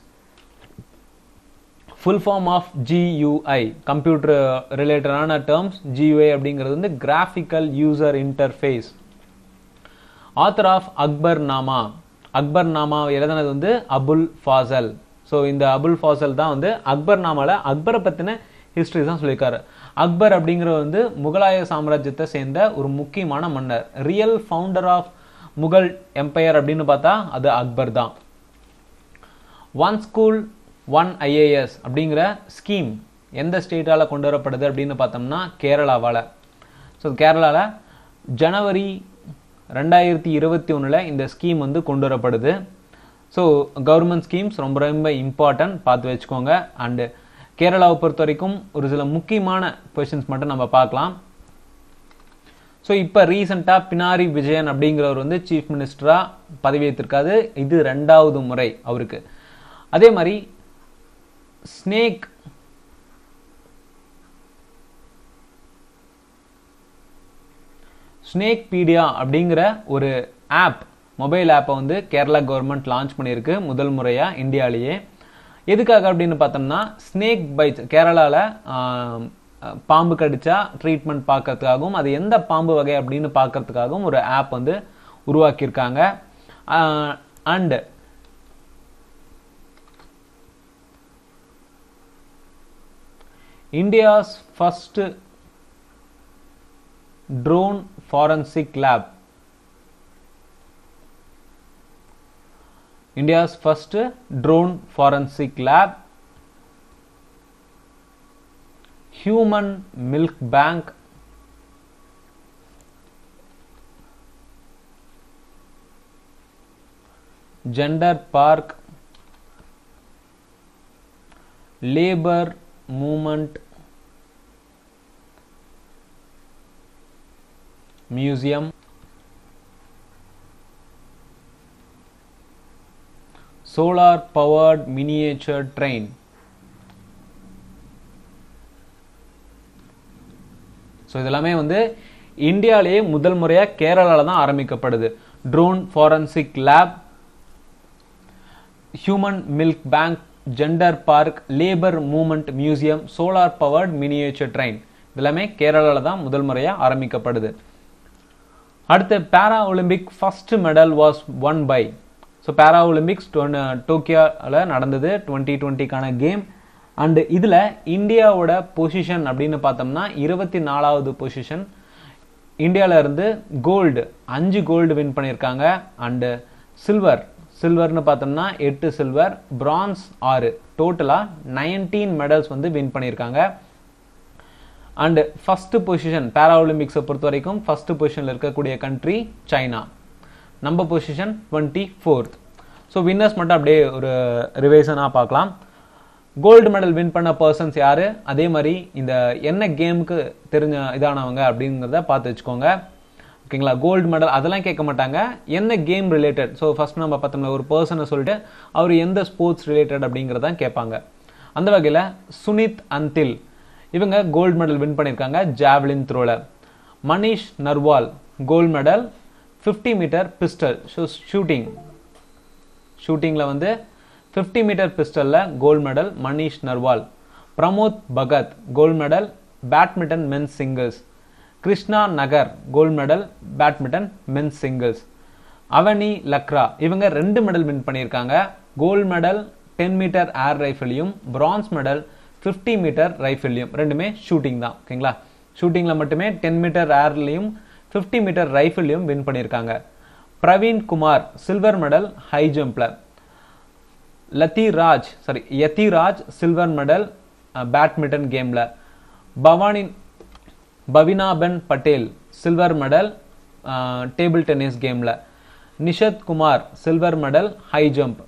full form of GUI computer ரிலேட்டடான டேர்ம்ஸ் ஜியூஐ அப்படிங்கிறது வந்து graphical user interface author of Akbar Nama Akbar Nama எழுதினது வந்து அபுல் ஃபாசல் ஸோ இந்த அபுல் ஃபாசல் தான் வந்து அக்பர் நாமால அக்பரை பற்றின ஹிஸ்ட்ரி தான் சொல்லியிருக்காரு அக்பர் அப்படிங்கிறவர் வந்து முகலாய சாம்ராஜ்யத்தை சேர்ந்த ஒரு முக்கியமான மன்னர் real founder of Mughal empire அப்படின்னு பார்த்தா அது அக்பர் தான் ஒன் ஸ்கூல் ஒன் ஐஏஎஸ் அப்படிங்கிற ஸ்கீம் எந்த ஸ்டேட்டால் கொண்டு வரப்படுது அப்படின்னு பார்த்தோம்னா கேரளாவால் ஸோ கேரளாவில் ஜனவரி ரெண்டாயிரத்தி இருபத்தி ஒன்றில் இந்த ஸ்கீம் வந்து கொண்டு வரப்படுது ஸோ கவர்மெண்ட் ஸ்கீம்ஸ் ரொம்ப ரொம்ப இம்பார்ட்டன்ட் பார்த்து வச்சுக்கோங்க அண்டு கேரளாவை பொறுத்த வரைக்கும் ஒரு சில முக்கியமான கொஷின்ஸ் மட்டும் நம்ம பார்க்கலாம் ஸோ இப்போ ரீசெண்டாக பினாரி விஜயன் அப்படிங்கிறவர் வந்து சீஃப் மினிஸ்டராக பதவியேற்றிருக்காது இது ரெண்டாவது முறை அவருக்கு அதே மாதிரி ஸ்னேக் ஸ்னேக் பீடியா அப்படிங்கிற ஒரு ஆப் மொபைல் ஆப்பை வந்து கேரளா கவர்மெண்ட் லான்ச் பண்ணியிருக்கு முதல் முறையாக இந்தியாவிலேயே எதுக்காக அப்படின்னு பார்த்தோம்னா ஸ்னேக் பைட்ஸ் கேரளாவில் பாம்பு கடிச்சா ட்ரீட்மெண்ட் பார்க்கறதுக்காகவும் அது எந்த பாம்பு வகை அப்படின்னு பார்க்கறதுக்காகவும் ஒரு ஆப் வந்து உருவாக்கியிருக்காங்க and India's first drone forensic lab India's first drone forensic lab, human milk bank, gender park, labor movement museum. solar powered miniature train so இதெல்லாமே வந்து இந்தியாவிலேயே முதல் முறையாக கேரளாவில் தான் ஆரம்பிக்கப்படுது drone forensic lab human milk bank gender park labour movement museum solar powered miniature train இதெல்லாமே கேரளாவில் தான் முதல் முறையாக ஆரம்பிக்கப்படுது அடுத்து para Olympic first medal was won by so para Olympics டோக்கியோவில் நடந்தது டுவெண்ட்டி டுவெண்ட்டிக்கான கேம் அண்டு இதில் இந்தியாவோட பொசிஷன் அப்படின்னு பார்த்தோம்னா இருபத்தி நாலாவது பொசிஷன் இந்தியாவில் இருந்து கோல்டு அஞ்சு கோல்டு வின் பண்ணியிருக்காங்க அண்டு சில்வர் சில்வர்னு பார்த்தோம்னா எட்டு சில்வர் பிரான்ஸ் ஆறு டோட்டலாக நைன்டீன் மெடல்ஸ் வந்து வின் பண்ணியிருக்காங்க அண்டு ஃபஸ்ட்டு பொசிஷன் பேரா ஒலிம்பிக்ஸை பொறுத்த வரைக்கும் ஃபஸ்ட்டு பொசிஷனில் இருக்கக்கூடிய country China number position twenty fourth so winners மட்டும் அப்படியே ஒரு ரிவைசனாக பார்க்கலாம் கோல்டு மெடல் வின் பண்ண பர்சன்ஸ் யார் அதே மாதிரி இந்த என்ன கேமுக்கு தெரிஞ்ச இதானவங்க அப்படிங்கிறத பார்த்து வச்சுக்கோங்க ஓகேங்களா கோல்டு மெடல் அதெல்லாம் கேட்க மாட்டாங்க என்ன கேம் ரிலேட்டட் ஸோ ஃபர்ஸ்ட் நம்ம பார்த்தோம்னா ஒரு பர்சனை சொல்லிட்டு அவர் எந்த ஸ்போர்ட்ஸ் ரிலேட்டட் அப்படிங்கிறதான் கேட்பாங்க அந்த வகையில் சுனித் அந்தில் இவங்க கோல்டு மெடல் வின் பண்ணியிருக்காங்க ஜாவ்லின் த்ரோல Manish Narwal gold medal fifty metre pistol so shooting ஷூட்டிங்கில் வந்து ஃபிஃப்டி மீட்டர் பிஸ்டலில் gold medal Manish Narwal Pramod Bhagat gold medal badminton men's singles Krishna Nagar gold medal badminton men's singles Avani Lekhara இவங்க ரெண்டு மெடல் வின் பண்ணியிருக்காங்க gold medal ten metre air ரைஃபிளையும் bronze medal fifty metre ரைஃபிளையும் ரெண்டுமே shooting தான் ஓகேங்களா ஷூட்டிங்கில் மட்டுமே டென் மீட்டர் ஏர்லையும் ஃபிஃப்டி மீட்டர் ரைஃபிளையும் வின் பண்ணியிருக்காங்க Praveen Kumar silver medal high ஜம்பில் Lathi Raj sorry Yathi Raj silver medal badminton கேமில் Bhavani Bhavinaben Patel silver medal table tennis கேமில் Nishad Kumar silver medal high jump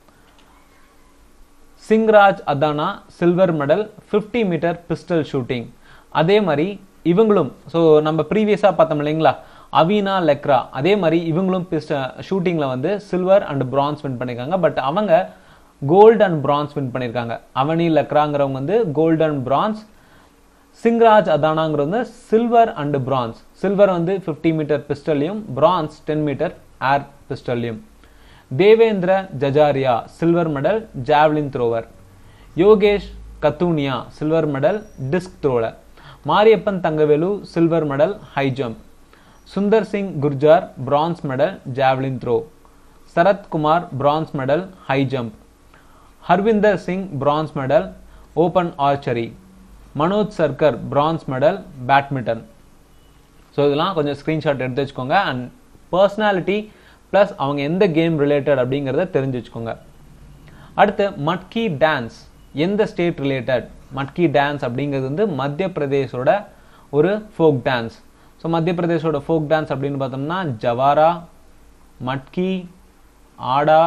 Singhraj Adhana silver medal fifty metre pistol shooting அதே மாதிரி இவங்களும் ஸோ நம்ம ப்ரீவியஸாக பார்த்தோம் இல்லைங்களா அவீனா லெக்ரா அதே மாதிரி இவங்களும் பிஸ்ட ஷூட்டிங்கில் வந்து சில்வர் அண்ட் பிரான்ஸ் வின் பண்ணியிருக்காங்க பட் அவங்க கோல்டு அண்ட் பிரான்ஸ் வின் பண்ணியிருக்காங்க அவனி லக்ராங்கிறவங்க வந்து கோல்டு அண்ட் பிரான்ஸ் சிங்ராஜ் அதானாங்கிறது வந்து சில்வர் அண்ட் பிரான்ஸ் சில்வர் வந்து ஃபிஃப்டி மீட்டர் பிஸ்டல்லையும் பிரான்ஸ் டென் மீட்டர் ஏர் பிஸ்டல்லையும் Devendra Jhajharia silver medal javelin thrower Yogesh Kathuniya silver medal disc த்ரோல Mariyappan Thangavelu silver medal high jump Sundar Singh Gurjar bronze medal javelin throw Sharad Kumar bronze medal high jump Harvinder Singh bronze medal open archery Manoj Sarkar bronze medal badminton so இதெல்லாம் கொஞ்சம் screenshot எடுத்து வச்சுக்கோங்க and personality plus அவங்க எந்த game related அப்படிங்கிறத தெரிஞ்சு வச்சுக்கோங்க அடுத்து மட்கி டான்ஸ் எந்த ஸ்டேட் ரிலேட்டட் மட்கி டான்ஸ் அப்படிங்கிறது வந்து மத்திய பிரதேஷோட ஒரு ஃபோக் டான்ஸ் ஸோ மத்திய பிரதேஷோட ஃபோக் டான்ஸ் அப்படின்னு பார்த்தோம்னா ஜவாரா மட்கி ஆடா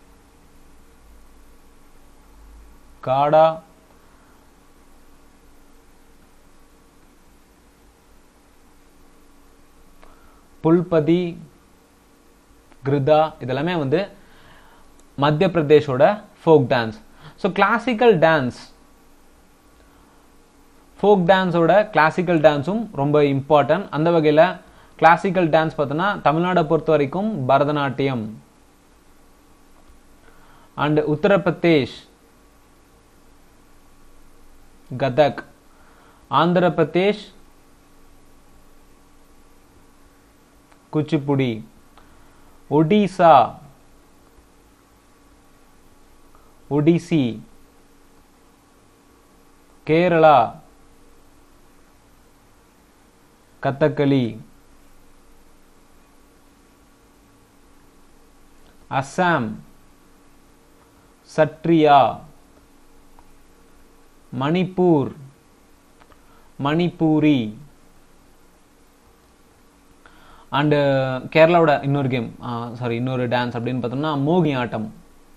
காடா புல்பதி கிருதா இதெல்லாமே வந்து மத்திய பிரதேஷோட folk dance so classical dance folk டான்ஸோட கிளாசிக்கல் டான்ஸும் ரொம்ப இம்பார்ட்டன்ட் அந்த வகையில் கிளாசிக்கல் டான்ஸ் பார்த்தோன்னா தமிழ்நாடை பொறுத்த வரைக்கும் பரதநாட்டியம் அண்ட் உத்தரப்பிரதேஷ் கதக் ஆந்திர பிரதேஷ் குச்சிப்புடி ஒடிசா ஒடிசி கேரளா கத்தகளி அஸ்ஸாம் சட்ரியா மணிப்பூர் மணிப்பூரி அண்டு கேரளாவோட இன்னொரு கேம் சாரி இன்னொரு டான்ஸ் அப்படின்னு பார்த்தோம்னா மோகினி ஆட்டம்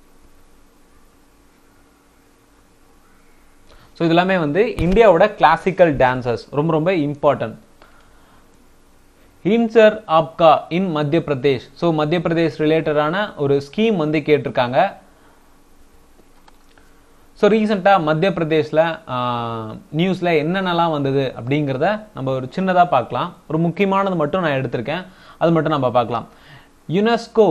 ஸோ இதெல்லாமே வந்து இந்தியாவோட கிளாசிக்கல் டான்சர்ஸ் ரொம்ப ரொம்ப இம்பார்ட்டன்ட் இன்சர் ஆப்கா இன் மத்திய பிரதேஷ் ஸோ மத்திய பிரதேஷ் ரிலேட்டடான ஒரு ஸ்கீம் வந்து கேட்டிருக்காங்க ஸோ ரீசெண்டாக மத்திய பிரதேஷில் நியூஸில் என்னென்னலாம் வந்தது அப்படிங்கிறத நம்ம ஒரு சின்னதாக பார்க்கலாம் ஒரு முக்கியமானது மட்டும் நான் எடுத்திருக்கேன் அது மட்டும் நம்ம பார்க்கலாம் யுனெஸ்கோ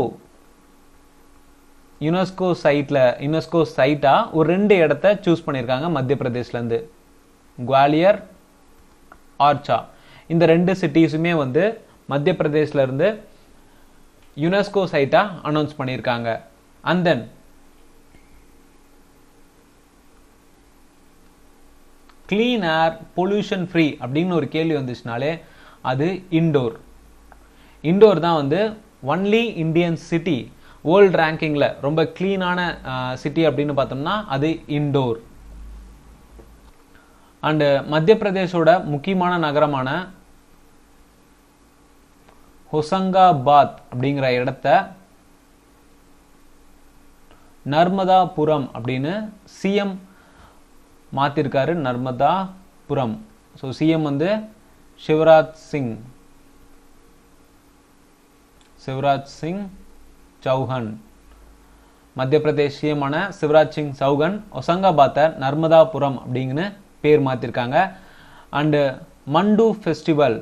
யுனெஸ்கோ சைட்டில் யுனெஸ்கோ சைட்டாக ஒரு ரெண்டு இடத்த சூஸ் பண்ணியிருக்காங்க மத்திய பிரதேஷ்லேருந்து குவாலியர் ஆர்ச்சா இந்த ரெண்டு சிட்டிஸுமே வந்து மத்திய பிரதேஷ்ல இருந்து யுனெஸ்கோ சைட்டாக அனௌன்ஸ் பண்ணியிருக்காங்க and then clean air pollution free அப்படின்னு ஒரு கேள்வி வந்துச்சுனாலே அது இண்டோர் இண்டோர் தான் வந்து ஒன்லி இந்தியன் சிட்டி வேர்ல்ட் ரேங்கிங்கில் ரொம்ப க்ளீனான சிட்டி அப்படின்னு பார்த்தோம்னா அது இண்டோர் அண்டு மத்திய பிரதேஷோட முக்கியமான நகரமான ஹொசங்காபாத் அப்படிங்கிற இடத்த நர்மதாபுரம் அப்படின்னு சிஎம் மாத்திருக்காரு நர்மதாபுரம் ஸோ சிஎம் வந்து சிவராஜ் சிங் சிவராஜ் சிங் சௌஹன் மத்திய பிரதேஷ் சிஎமான சிவராஜ் சிங் சௌகன் ஒசங்காபாத்தை நர்மதாபுரம் அப்படிங்கன்னு பேர் மாற்றிருக்காங்க அண்டு மண்டு ஃபெஸ்டிவல்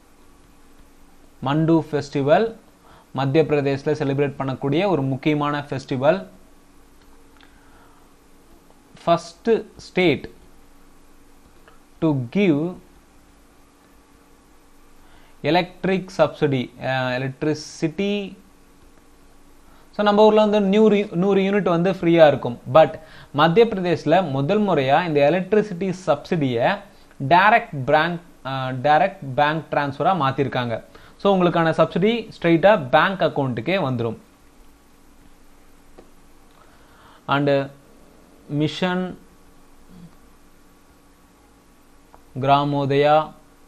மண்டு ஃபெஸ்டிவல் மத்திய பிரதேஷில் செலிப்ரேட் பண்ணக்கூடிய ஒரு முக்கியமான festival first state to give electric subsidy electricity so நம்ம ஊரில் வந்து நூறு நூறு யூனிட் வந்து ஃப்ரீயாக இருக்கும் பட் மத்திய பிரதேஷில் முதல் முறையாக இந்த எலக்ட்ரிசிட்டி சப்சிடியை டைரக்ட் பேங்க் டைரக்ட் பேங்க் டிரான்ஸ்ஃபராக மாற்றிருக்காங்க ஸோ உங்களுக்கான சப்சிடி ஸ்ட்ரைட்டாக பேங்க் அக்கௌண்ட்டுக்கே வந்துடும் and mission Gramodaya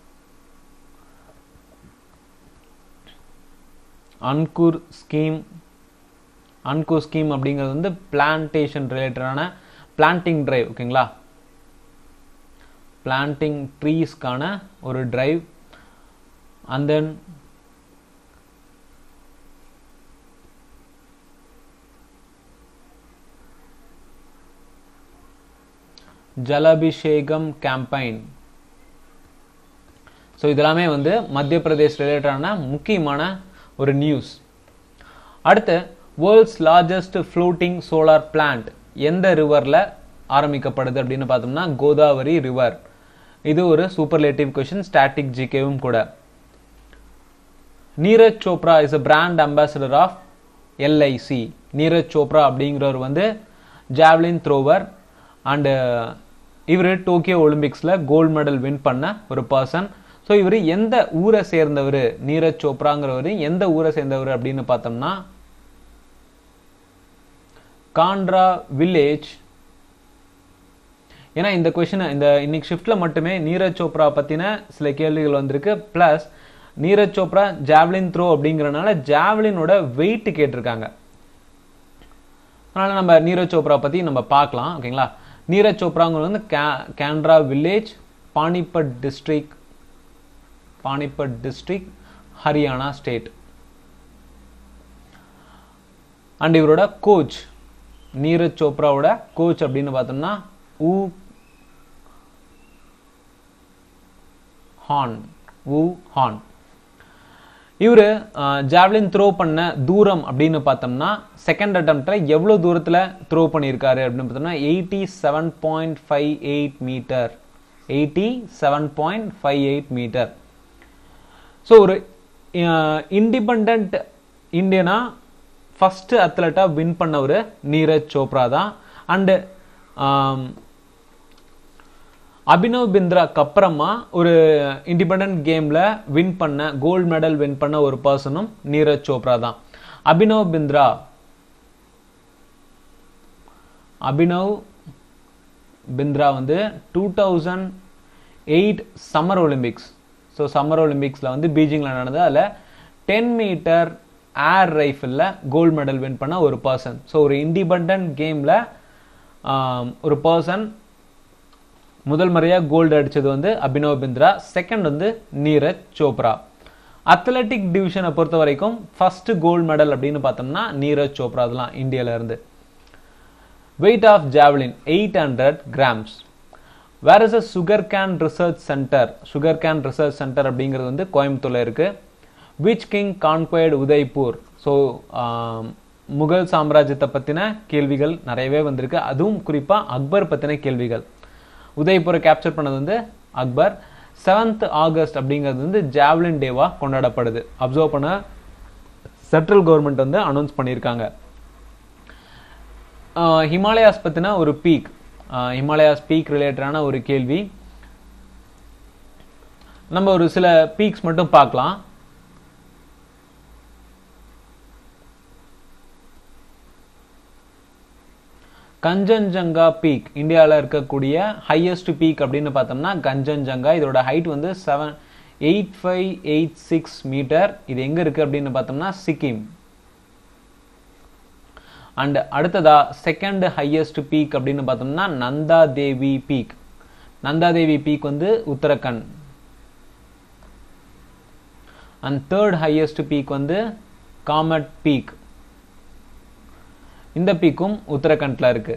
Ankur scheme Ankur scheme அப்படிங்கிறது வந்து பிளான்டேஷன் ரிலேட்டடான பிளான்டிங் டிரைவ் ஓகேங்களா பிளான்டிங் ட்ரீஸ்க்கான ஒரு drive and then Jalabhishekam campaign so இதெல்லாமே வந்து மத்திய பிரதேஷ் ரிலேட்டடான முக்கியமான ஒரு நியூஸ் அடுத்து world's largest floating solar plant எந்த ரிவரில் ஆரம்பிக்கப்படுது அப்படின்னு பார்த்தோம்னா கோதாவரி ரிவர் இது ஒரு சூப்பர்லேட்டிவ் கொஷின் ஸ்டாட்டிக் ஜிகேவும் கூட Neeraj Chopra is a brand ambassador of LIC Neeraj Chopra அப்படிங்கிறவர் வந்து ஜாவ்லின் த்ரோவர் அண்டு இவர் டோக்கியோ ஒலிம்பிக்ஸில் கோல்டு மெடல் வின் பண்ண ஒரு பர்சன் ஸோ இவர் எந்த ஊரை சேர்ந்தவர் நீரஜ் சோப்ராங்கிறவர் எந்த ஊரை சேர்ந்தவர் அப்படின்னு பார்த்தோம்னா காண்ட்ரா வில்லேஜ் ஏன்னா இந்த கொஷின் இந்த இன்னைக்கு ஷிஃப்ட்ல மட்டுமே நீரஜ் சோப்ரா பத்தின சில கேள்விகள் வந்திருக்கு plus Neeraj Chopra javelin throw அப்படிங்கறனால ஜாவ்லினோட வெயிட் கேட்டிருக்காங்க அதனால நம்ம நீரஜ் சோப்ரா பத்தி நம்ம பார்க்கலாம் ஓகேங்களா நீரஜ் சோப்ராங்கிறது வந்து Khandra village Panipat district Panipat district Haryana state and இவரோட கோச் நீரஜ் சோப்ராவோட கோச் அப்படின்னு பார்த்தோம்னா ஊ ஹான் ஊ ஹான் இவர் ஜாவ்லின் த்ரோ பண்ண தூரம் அப்படின்னு பார்த்தோம்னா செகண்ட் அட்டம்ப்ட்ல எவ்வளோ தூரத்தில் த்ரோ பண்ணியிருக்காரு அப்படின்னு பார்த்தோம்னா eighty seven point five eight metre eighty seven point five eight metre so ஒரு இண்டிபெண்ட் இந்தியனா ஃபர்ஸ்ட் அத்லட்டா வின் பண்ணவர் நீரஜ் சோப்ரா தான் அண்டு அபினவ் பிந்த்ராக்கு அப்புறமா ஒரு இண்டிபெண்ட் கேம்ல வின் பண்ண கோல்டு மெடல் வின் பண்ண ஒரு பர்சனும் நீரஜ் சோப்ரா தான் அபினவ் பிந்த்ரா அபினவ் பிந்த்ரா வந்து two thousand eight summer Olympics so summer ஒலிம்பிக்ஸில் வந்து பீஜிங்கில் நடந்தது அதில் டென் மீட்டர் ஏர் ரைஃபிளில் கோல்டு மெடல் வின் பண்ண ஒரு பர்சன் ஸோ ஒரு இண்டிபெண்ட் கேமில் ஒரு பர்சன் முதல் முறையாக கோல்டு அடிச்சது வந்து அபினவ் பிந்த்ரா செகண்ட் வந்து நீரஜ் சோப்ரா அத்லட்டிக் டிவிஷனை பொறுத்த வரைக்கும் ஃபர்ஸ்ட் கோல்டு மெடல் அப்படின்னு பார்த்தோம்னா நீரஜ் சோப்ரா அதெல்லாம் இந்தியால இருந்து weight of javelin eight hundred grams where is a sugarcane research centre sugarcane research centre அப்படிங்கிறது வந்து கோயம்புத்தூர்ல இருக்கு which king conquered Udaipur so Mughal சாம்ராஜ்யத்தை பற்றின கேள்விகள் நிறையவே வந்திருக்கு அதுவும் குறிப்பாக அக்பர் பற்றின கேள்விகள் உதய்பூரை கேப்சர் பண்ணது வந்து அக்பர் செவன்த் ஆகஸ்ட் அப்படிங்கிறது வந்து ஜாவ்லின் டேவா கொண்டாடப்படுது அப்சர்வ் பண்ண சென்ட்ரல் கவர்மெண்ட் வந்து அனௌன்ஸ் பண்ணியிருக்காங்க ஹிமாலயாஸ் பற்றின ஒரு பீக் ஹிமாலயாஸ் பீக் ரிலேட்டடான ஒரு கேள்வி நம்ம ஒரு சில பீக்ஸ் மட்டும் பார்க்கலாம் கஞ்சன்ஜங்கா பீக் இந்தியாவில் இருக்கக்கூடிய ஹையஸ்ட் பீக் அப்படின்னு பார்த்தோம்னா கஞ்சன்ஜங்கா இதோட ஹைட் வந்து seven eight five eight six metre இது எங்கே இருக்குது அப்படின்னு பார்த்தோம்னா சிக்கிம் அண்ட் அடுத்ததா செகண்ட் ஹையஸ்ட் பீக் அப்படின்னு பார்த்தோம்னா நந்தா தேவி பீக் நந்தா தேவி பீக் வந்து Uttarakhand and third highest peak வந்து காமட் பீக் இந்த பீக்கும் உத்தரகண்ட்ல இருக்கு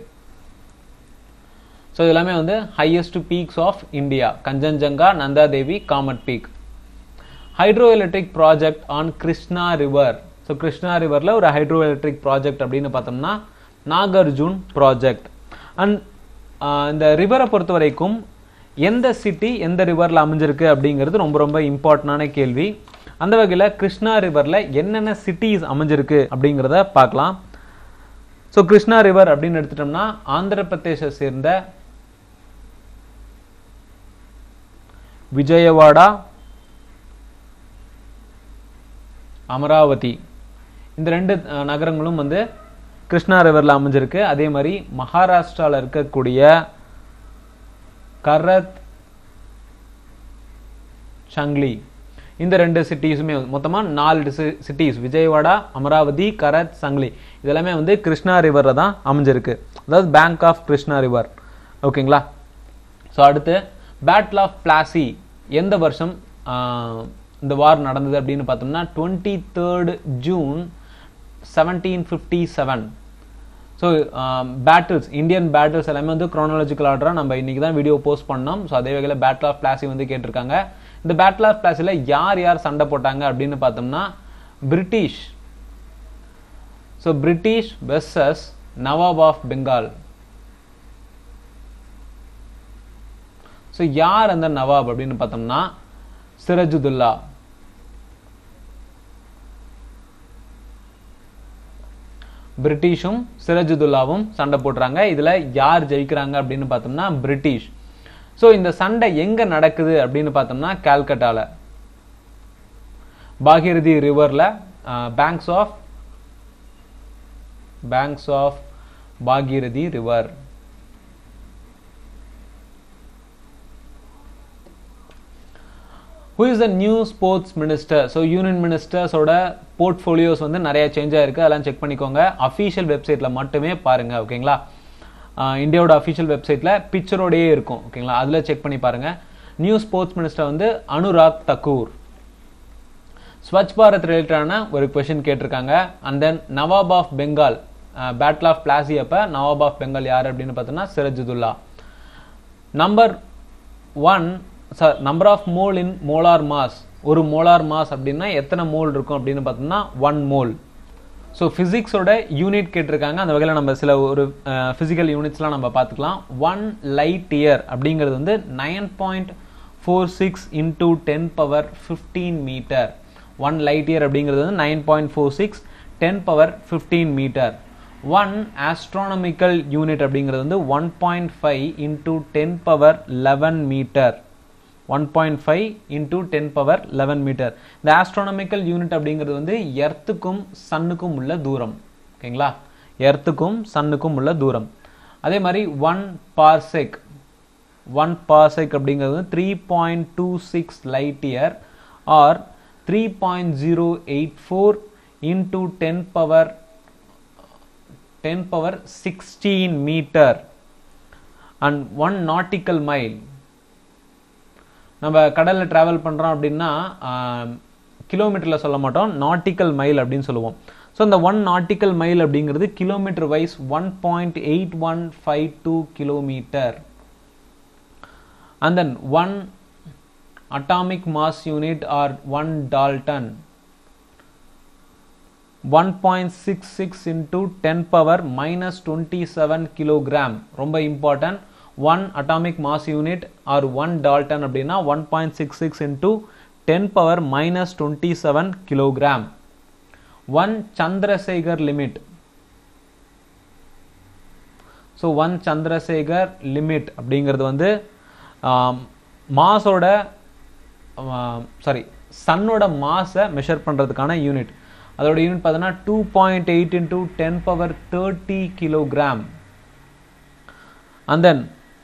ஸோ எல்லாமே வந்து highest peaks of India Kangchenjunga Nanda Devi Kamet peak hydroelectric project on Krishna river so Krishna ரிவரில் ஒரு ஹைட்ரோ எலக்ட்ரிக் ப்ராஜெக்ட் அப்படின்னு பார்த்தோம்னா நாகார்ஜுன் ப்ராஜெக்ட் அண்ட் இந்த ரிவரை பொறுத்த வரைக்கும் எந்த சிட்டி எந்த ரிவரில் அமைஞ்சிருக்கு அப்படிங்கிறது ரொம்ப ரொம்ப இம்பார்ட்டண்டான கேள்வி அந்த வகையில் கிருஷ்ணா ரிவரில் என்னென்ன சிட்டிஸ் அமைஞ்சிருக்கு அப்படிங்கிறத பார்க்கலாம் ஸோ கிருஷ்ணா ரிவர் அப்படின்னு எடுத்துட்டோம்னா ஆந்திர பிரதேச சேர்ந்த விஜயவாடா அமராவதி இந்த ரெண்டு நகரங்களும் வந்து கிருஷ்ணா ரிவரில் அமைஞ்சிருக்கு அதே மாதிரி மகாராஷ்டிராவில் இருக்கக்கூடிய கரத் சங்லி இந்த ரெண்டு சிட்டிஸுமே மொத்தமாக நாலு சிட்டிஸ் விஜயவாடா அமராவதி கரத் சங்லி இதெல்லாமே வந்து கிருஷ்ணா ரிவரில் தான் அமைஞ்சிருக்கு அதாவது பேங்க் ஆஃப் கிருஷ்ணா ரிவர் ஓகேங்களா ஸோ அடுத்து பேட்டில் ஆஃப் பிளாசி எந்த வருஷம் இந்த வார் நடந்தது அப்படின்னு பார்த்தோம்னா twenty third June seventeen fifty seven so battles Indian battles எல்லாமே வந்து குரோனாலஜிக்கல் ஆர்டராக நம்ம இன்னைக்கு தான் வீடியோ போஸ்ட் பண்ணோம் ஸோ அதே வகையில் பேட்டில் ஆஃப் பிளாசி வந்து கேட்டிருக்காங்க இந்த பேட்டில் ஆஃப் பிளாஸில் யார் யார் சண்டை போட்டாங்க அப்படின்னு பார்த்தோம்னா British so British versus nawab of Bengal so யார் அந்த நவாப் அப்படின்னு பார்த்தோம்னா சிரஜுதுல்லா பிரிட்டிஷும் சிரஜுதுல்லாவும் சண்டை போடுறாங்க இதில் யார் ஜெயிக்கிறாங்க அப்படின்னு பார்த்தோம்னா பிரிட்டிஷ் ஸோ இந்த சண்டை எங்கே நடக்குது அப்படின்னு பார்த்தோம்னா கால்கட்டாவில் பாகீரதி ரிவரில் banks of banks of Bhagirathi river who is the new sports minister so union மினிஸ்டர்ஸோட போர்ட்ஃபோலியோஸ் வந்து நிறைய சேஞ்ச் ஆயிருக்கு அதெல்லாம் செக் பண்ணிக்கோங்க அஃபீஷியல் வெப்சைட்டில் மட்டுமே பாருங்கள் ஓகேங்களா இந்தியாவோட அஃபீஷியல் வெப்சைட்டில் பிக்சரோடையே இருக்கும் ஓகேங்களா அதில் செக் பண்ணி பாருங்கள் நியூ ஸ்போர்ட்ஸ் மினிஸ்டர் வந்து அனுராக் தக்கூர் ஸ்வச் பாரத் ரிலேட்டடான ஒரு கொஷின் கேட்டிருக்காங்க and then nawab of Bengal battle of Plassey அப்போ நவாப் ஆஃப் பெங்கால் யார் அப்படின்னு பார்த்தோன்னா Sirajuddaula number one sir number of mole in molar mass ஒரு மோலார் மாஸ் அப்படின்னா எத்தனை மோல் இருக்கும் அப்படின்னு பார்த்தோம்னா ஒன் மோல் ஸோ ஃபிசிக்ஸோட யூனிட் கேட்டிருக்காங்க அந்த வகையில் நம்ம சில ஒரு ஃபிசிக்கல் யூனிட்ஸ்லாம் நம்ம பார்த்துக்கலாம் ஒன் லைட் இயர் அப்படிங்கிறது வந்து nine point four six into ten power fifteen metre one light year அப்படிங்கிறது வந்து nine point four six ten power fifteen metre one astronomical unit அப்படிங்கிறது வந்து one point five into ten power eleven metre one point five into ten power eleven metre இந்த astronomical unit அப்படிங்கிறது வந்து எர்த்துக்கும் சன்னுக்கும் உள்ள தூரம் ஓகேங்களா எர்த்துக்கும் சன்னுக்கும் உள்ள தூரம் அதே மாதிரி ஒன் பார்செக் ஒன் பார்செக் அப்படிங்கிறது வந்து three point two six light year or three point zero eight four into ten power ten power sixteen metre and one nautical mile நம்ம கடலில் ட்ராவல் பண்ணுறோம் அப்படின்னா கிலோமீட்டரில் சொல்ல மாட்டோம் நாட்டிக்கல் மைல் அப்படின்னு சொல்லுவோம் ஸோ இந்த ஒன் நாட்டிக்கல் மைல் அப்படிங்கிறது kilometre wise one point eight one five two kilometre and then one atomic mass unit or one dalton one point six six into ten power minus twenty seven kilogram ரொம்ப important one atomic mass unit or one dalton அப்படின்னா one point six six into ten power minus twenty seven kilogram one Chandrasekhar limit so one Chandrasekhar limit அப்படிங்கிறது வந்து மாஸோட sorry சன்னோட மாஸை measure பண்ணுறதுக்கான unit அதோட unit பார்த்தோன்னா two point eight into ten power thirty kilogram and then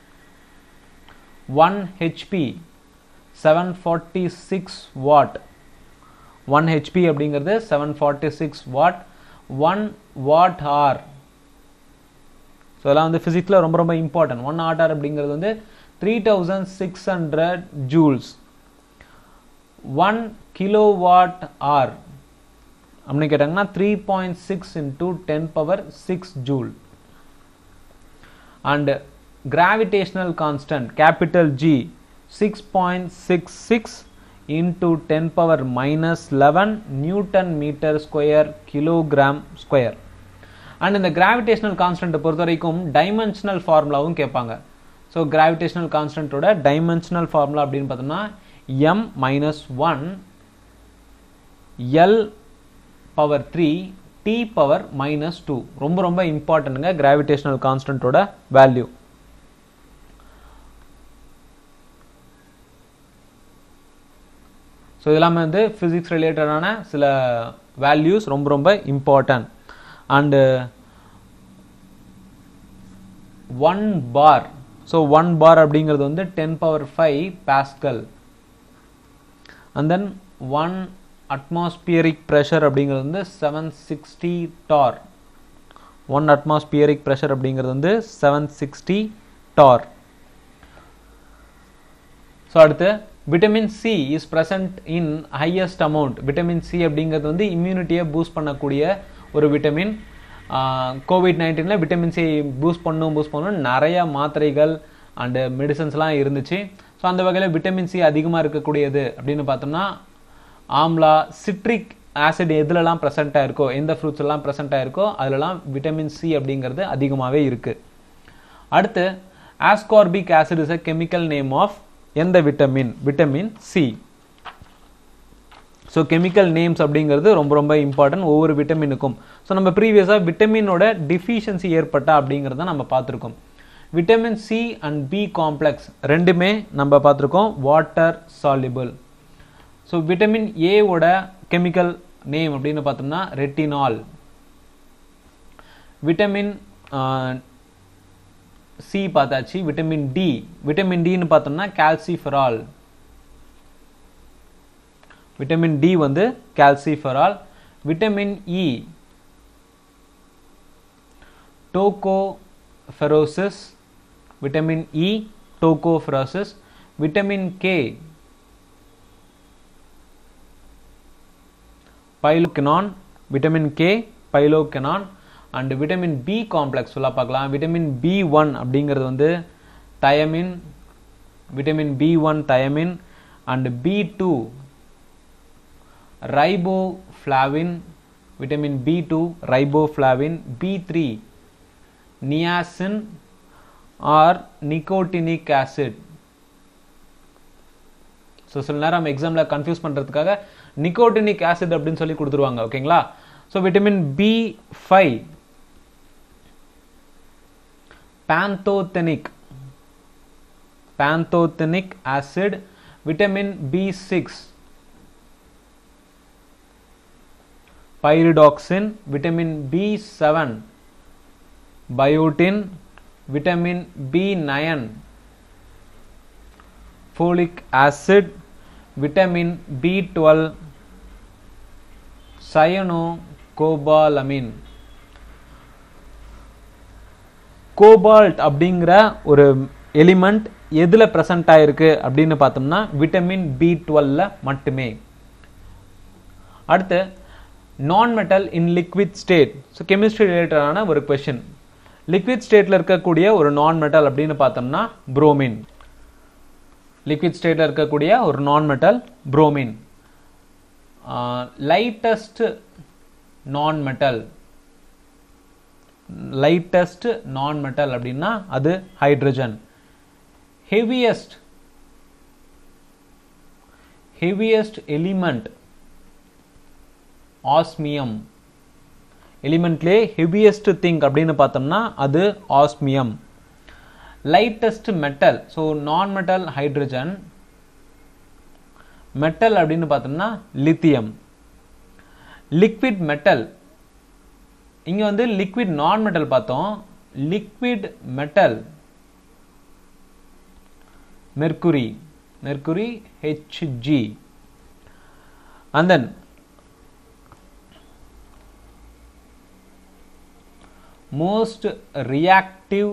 one HP seven forty six watt one HP அப்படிங்கிறது seven forty six watt one watt hour so இதெல்லாம் வந்து ஃபிசிக்ஸில் ரொம்ப ரொம்ப இம்பார்ட்டன்ட் ஒன் வாட் ஆர் அப்படிங்கிறது வந்து three thousand six hundred joules one kilowatt hour அப்படின்னு கேட்டாங்கன்னா three point six into ten power six joule and gravitational constant capital G six point six six into ten power minus eleven newton metre square kilogram square and இந்த gravitational கான்ஸ்டன்ட்டை பொறுத்த வரைக்கும் dimensional ஃபார்முலாவும் கேட்பாங்க so gravitational கான்ஸ்டன்ட்டோட dimensional formula அப்படின்னு பார்த்தோம்னா M minus one L power three T power minus two ரொம்ப ரொம்ப இம்பார்ட்டன்ட்டுங்க கிராவிடேஷனல் கான்ஸ்டன்ட்டோட வேல்யூ ஸோ இதெல்லாமே வந்து ஃபிசிக்ஸ் ரிலேட்டடான சில வேல்யூஸ் ரொம்ப ரொம்ப important and one bar so one bar அப்படிங்கிறது வந்து ten power five pascal and then one atmospheric pressure அப்படிங்கிறது வந்து seven sixty torr one atmospheric pressure அப்படிங்கிறது வந்து செவன் சிக்ஸ்டி டார் ஸோ அடுத்து vitamin C is present in highest amount vitamin C அப்படிங்கிறது வந்து இம்யூனிட்டியை பூஸ்ட் பண்ணக்கூடிய ஒரு விட்டமின் கோவிட் நைன்டீனில் விட்டமின் சி பூஸ்ட் பண்ணும் பூஸ்ட் பண்ணும் நிறைய மாத்திரைகள் அண்டு மெடிசன்ஸ்லாம் இருந்துச்சு ஸோ அந்த வகையில் விட்டமின் சி அதிகமாக இருக்கக்கூடியது அப்படின்னு பார்த்தோம்னா ஆம்லா சிட்ரிக் ஆசிட் எதுலலாம் ப்ரெசென்ட் ஆயிருக்கோ எந்த ஃப்ரூட்ஸ் எல்லாம் ப்ரெசென்ட் ஆயிருக்கோ அதிலலாம் விட்டமின் சி அப்படிங்கிறது அதிகமாகவே இருக்குது அடுத்து ascorbic acid is a chemical name of எந்த vitamin vitamin C so chemical names அப்படிங்கிறது ரொம்ப ரொம்ப இம்பார்ட்டன்ட் ஒவ்வொரு விட்டமினுக்கும் ஸோ நம்ம ப்ரீவியஸாக விட்டமினோட டிஃபிஷியன்சி ஏற்பட்டா அப்படிங்கிறத நம்ம பார்த்துருக்கோம் vitamin C and B complex ரெண்டுமே நம்ம பார்த்துருக்கோம் வாட்டர் சால்யூபிள் ஸோ விட்டமின் ஏவோட கெமிக்கல் நேம் அப்படின்னு பார்த்தோம்னா ரெட்டினால் விட்டமின் சி பார்த்தாச்சு விட்டமின் டி விட்டமின் டின்னு பார்த்தோம்னா கால்சிஃபெரால் விட்டமின் டி வந்து calciferol vitamin E tocopherols vitamin E tocopherols vitamin K phylloquinone vitamin K phylloquinone and vitamin B complex ஃபுல்லாக பார்க்கலாம் vitamin B one அப்படிங்கிறது வந்து thiamine vitamin B one thiamine and B two riboflavin vitamin B two ரைபோஃப்ளாவின் B three niacin or nicotinic acid so சில நேரம் நம்ம எக்ஸாமில் confuse பண்ணுறதுக்காக nicotinic acid அப்படின்னு சொல்லி கொடுத்துருவாங்க ஓகேங்களா so vitamin B five pantothenic pantothenic acid vitamin B six pyridoxine vitamin B seven biotin vitamin B nine folic acid vitamin B twelve cyanocobalamin cobalt அப்படிங்கிற ஒரு எலிமெண்ட் எதில் ப்ரெசன்ட் ஆயிருக்கு அப்படின்னு பார்த்தோம்னா விட்டமின் பி டுவெல்ல மட்டுமே அடுத்து non metal in liquid state so chemistry ரிலேட்டடான ஒரு கொஷின் லிக்விட் ஸ்டேட்டில் இருக்கக்கூடிய ஒரு நான் மெட்டல் அப்படின்னு பார்த்தோம்னா புரோமின் லிக்விட் ஸ்டேட்டில் இருக்கக்கூடிய ஒரு non metal bromine lightest non metal lightest non metal அப்படின்னா அது hydrogen heaviest heaviest element osmium எலிமெண்ட்லே ஹெவியஸ்ட் திங் அப்படின்னு பார்த்தோம்னா அது osmium lightest metal so non metal hydrogen metal அப்படின்னு பார்த்தோம்னா லித்தியம் லிக்விட் மெட்டல் இங்கே வந்து லிக்விட் நான் மெட்டல் பார்த்தோம் liquid metal mercury mercury HG and then most reactive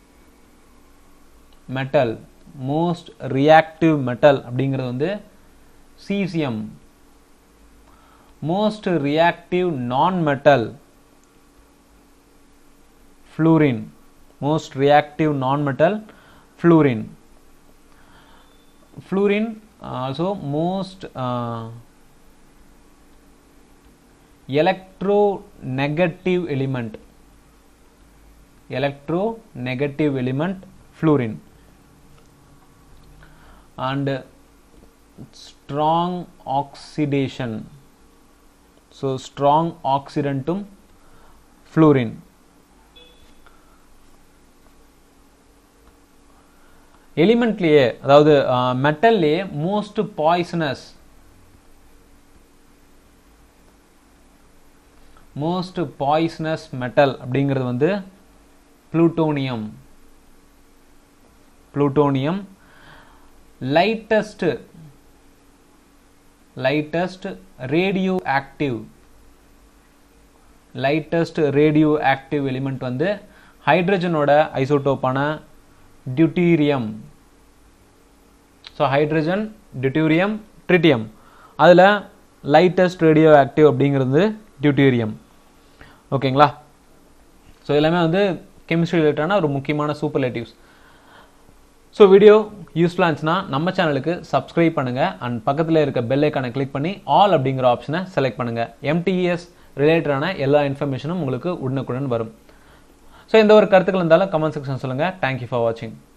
metal most reactive metal அப்படிங்கிறது வந்து cesium most reactive non metal fluorine most reactive non metal fluorine fluorine also most uh, electronegative element electronegative element fluorine and strong oxidation so strong oxidantum fluorine எலிமெண்ட்லேயே அதாவது மெட்டல்லையே most poisonous most poisonous metal அப்படிங்கிறது வந்து plutonium plutonium lightest lightest radioactive lightest radioactive element வந்து ஹைட்ரஜனோட ஐசோட்டோப்பான deuterium so hydrogen deuterium tritium அதில் lightest radioactive அப்படிங்கிறது டியூட்டீரியம் ஓகேங்களா ஸோ எல்லாமே வந்து கெமிஸ்ட்ரி ரிலேட்டடான ஒரு முக்கியமான சூப்பர்லேட்டிவ்ஸ் ஸோ வீடியோ யூஸ்ஃபுல்லாக இருந்துச்சுன்னா நம்ம சேனலுக்கு சப்ஸ்கிரைப் பண்ணுங்கள் அண்ட் பக்கத்தில் இருக்க பெல் ஐக்கானை கிளிக் பண்ணி ஆல் அப்படிங்கிற ஆப்ஷனை செலக்ட் பண்ணுங்கள் எம்டிஎஸ் ரிலேட்டடான எல்லா இன்ஃபர்மேஷனும் உங்களுக்கு உடனுக்குடன் வரும் ஸோ எந்த ஒரு கருத்துக்கள் இருந்தாலும் கமெண்ட் செக்ஷன் சொல்லுங்கள் தேங்க்யூ ஃபார் வாட்சிங்